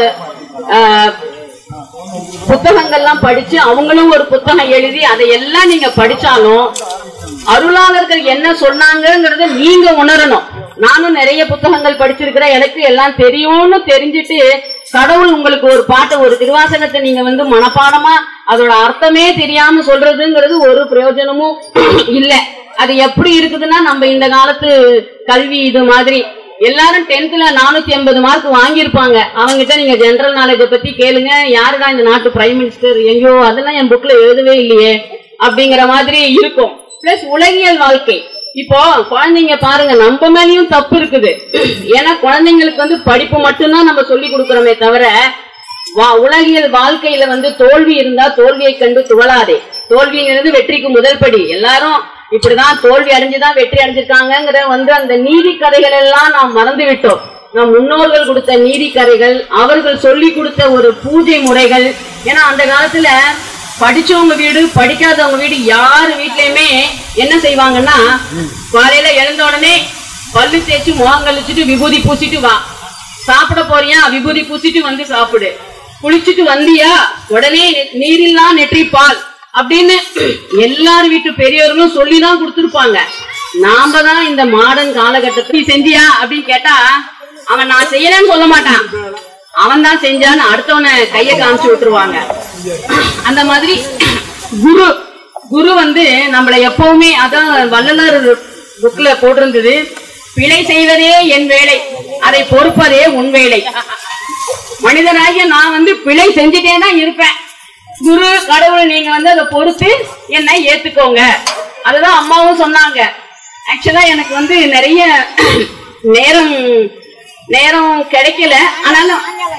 ஆஹ், புத்தகங்கள்லாம் படிச்சு அவங்களும் ஒரு புத்தகம் எழுதி அதையெல்லாம் நீங்க படிச்சாலும் அருளாளர்கள் என்ன சொன்னாங்கங்கறத நீங்க உணரணும் நானும் நிறைய புத்தகங்கள் படிச்சிருக்கிறேன் எனக்கு எல்லாம் தெரியும்னு தெரிஞ்சுட்டு கடவுள் உங்களுக்கு ஒரு பாட்டை ஒரு திருவாசகத்தை நீங்க வந்து மனப்பாடமா அதோட அர்த்தமே தெரியாம சொல்றதுங்கிறது ஒரு பிரயோஜனமும் இல்ல அது எப்படி இருக்குதுன்னா நம்ம இந்த காலத்து கல்வி இது மாதிரி எல்லாரும் டென்த்ல நானூத்தி எண்பது மார்க் வாங்கியிருப்பாங்க அவங்கிட்ட நீங்க ஜெனரல் நாலேஜ பத்தி கேளுங்க யாருடா இந்த நாட்டு பிரைம் மினிஸ்டர் எங்கேயோ அதெல்லாம் என் புக்ல எழுதவே இல்லையே அப்படிங்கிற மாதிரி இருக்கும் பிளஸ் உலகியல் வாழ்க்கை இப்போ குழந்தைங்க பாருங்க நம்ம மேலயும் தப்பு இருக்குது ஏன்னா குழந்தைங்களுக்கு வந்து படிப்பு மட்டும்தான் நம்ம சொல்லி கொடுக்கறோமே தவிர வா உலகியல் வாழ்க்கையில வந்து தோல்வி இருந்தா தோல்வியை கண்டு துவளாதே தோல்விங்கிறது வெற்றிக்கு முதல் படி எல்லாரும் இப்படிதான் தோல்வி அடைஞ்சுதான் வெற்றி அடைஞ்சிருக்காங்கங்கிற வந்து அந்த நீதி கதைகள் எல்லாம் நாம் மறந்து விட்டோம் நம் முன்னோர்கள் கொடுத்த நீதி கதைகள் அவர்கள் சொல்லி கொடுத்த ஒரு பூஜை முறைகள் ஏன்னா அந்த காலத்துல படிச்சவங்க வீடு படிக்காதவங்க வீடு யார் வீட்லயுமே என்ன செய்வாங்கன்னா காலையில எழுந்த உடனே பல்லு தேய்ச்சி முகம் கழிச்சிட்டு விபூதி பூசிட்டு வா சாப்பிட போறியா விபூதி பூசிட்டு வந்து சாப்பிடு குளிச்சுட்டு வந்தியா உடனே நெ- நீரில்லா நெற்றி பால் அப்படின்னு எல்லார் வீட்டு பெரியவர்களும் சொல்லிதான் கொடுத்திருப்பாங்க நாம தான் இந்த மாடர்ன் காலகட்டத்தில் நீ செஞ்சியா அப்படின்னு கேட்டா அவன் நான் செய்யலன்னு சொல்ல மாட்டான் அவன் தான் செஞ்சான்னு அடுத்தவனை கைய காமிச்சு விட்டுருவாங்க அந்த மாதிரி குரு குரு வந்து நம்மள எப்பவுமே அதான் வள்ளலார் புக்ல போட்டிருந்தது பிழை செய்வதே என் வேலை அதை பொறுப்பதே உன் வேலை மனிதனாகிய நான் வந்து பிழை செஞ்சுட்டே தான் இருப்பேன் குரு கடவுள் நீங்க வந்து அதை பொறுத்து என்னை ஏத்துக்கோங்க அதுதான் அம்மாவும் சொன்னாங்க ஆக்சுவலா எனக்கு வந்து நிறைய நேரம் நேரம் கிடைக்கல ஆனாலும்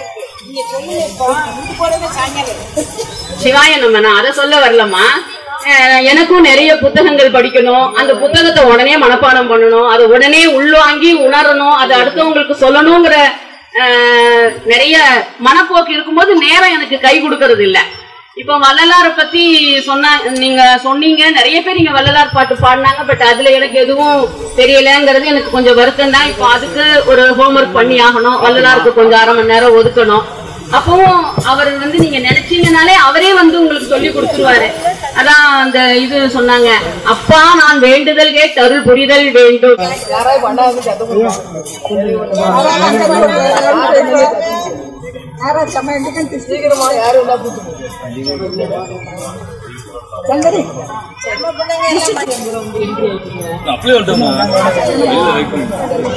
சிவாய நம்ம நான் அதை சொல்ல வரலம்மா அஹ் எனக்கும் நிறைய புத்தகங்கள் படிக்கணும் அந்த புத்தகத்தை உடனே மனப்பாடம் பண்ணணும் அதை உடனே உள்வாங்கி உணரணும் அதை அடுத்தவங்களுக்கு சொல்லணுங்கிற அஹ், நிறைய மனப்போக்கு இருக்கும்போது நேரம் எனக்கு கை கொடுக்கறது இல்ல இப்போ வள்ளலாரை பத்தி சொன்னா நீங்க சொன்னீங்க நிறைய பேர் இங்க வள்ளலார் பாட்டு பாடினாங்க பட் அதுல எனக்கு எதுவும் தெரியலங்கிறது எனக்கு கொஞ்சம் வருத்தம் தான் இப்போ அதுக்கு ஒரு ஹோம்ஒர்க் பண்ணி ஆகணும் வள்ளலாருக்கு கொஞ்சம் அரை மணி நேரம் ஒதுக்கணும் அப்பவும் அவர் வந்து நீங்க நினைச்சீங்கனாலே அவரே வந்து உங்களுக்கு சொல்லி கொடுத்துருவாரு அதான் அந்த இது சொன்னாங்க அப்பா நான் வேண்டுதல் கேட்டு அருள் புரிதல் வேண்டும் அப்படியே வந்துட்டோமா வெளியில வெயிட் பண்ணி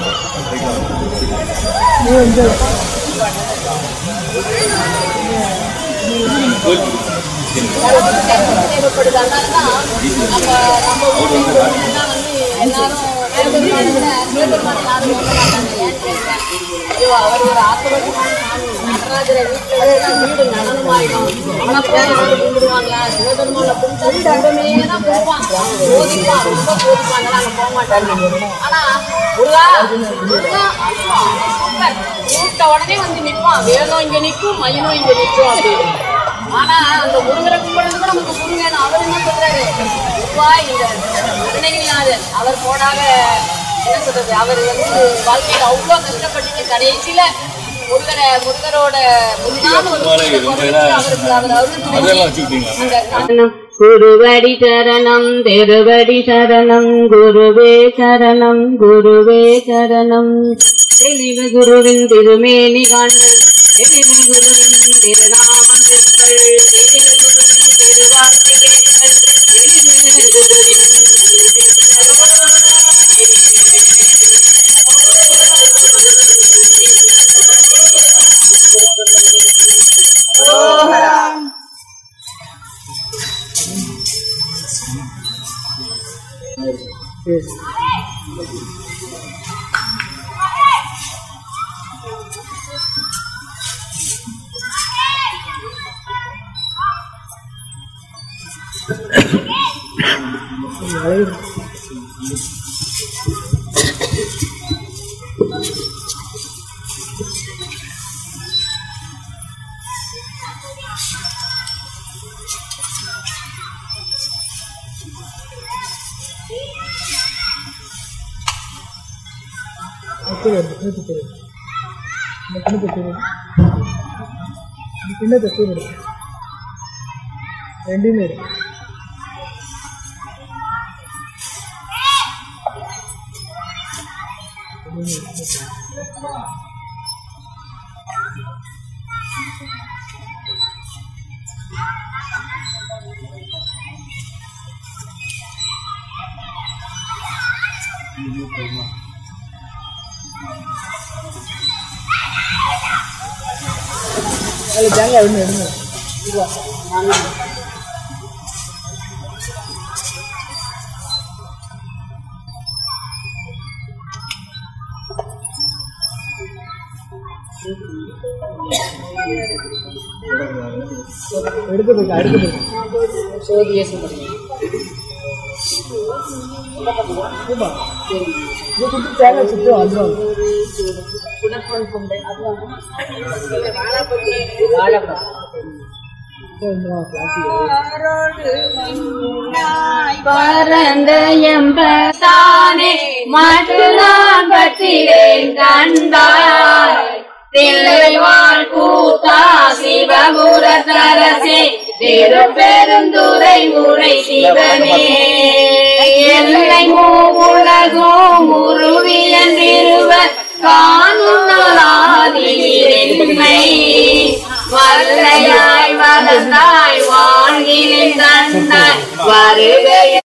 உடனே வந்து நிற்பான் வேணும் இங்க நிற்கும் மயிலும் இங்க நிற்கும் அப்படின்னு ஆனா அந்த முருகரை கும்பிடுறது கூட நமக்கு முருகன் அவர் என்ன சொல்றாரு அப்பா இந்த அருணகிரிநாதர் அவர் போடாத என்ன சொல்றது அவர் வந்து வாழ்க்கையில அவ்வளவு கஷ்டப்பட்டு கடைசியில முருகரை முருகரோட முன்னாள் ஒரு முருகரை குறைச்சு அவருக்கு அவர் அருள் புரிஞ்சு அதெல்லாம் வச்சுக்கிட்டீங்களா அந்த குருவடி சரணம் திருவடி சரணம் குருவே சரணம் குருவே சரணம் தெளிவு குருவின் திருமேனி காண்கள் தெளிவு குருவின் திருநாமம் கேட்கள் தெளிவு குருவின் திருவார்த்தை கேட்கள் தெளிவு குருவின் பரந்த எம்பதானே மட்டுதான் பற்றிலேன் கண்டாய் தில்லைவாழ் கூத்தா சிவபுரத்தரசே திரு பெருந்துரை உரை சிவனே எல்லை மூவுலகும் உருவியன்றிருவர் காணும் நாளாதிரின்மை வல்லையாய் வளர்ந்தாய் வாழ்கிலின் தந்தாய் வருகை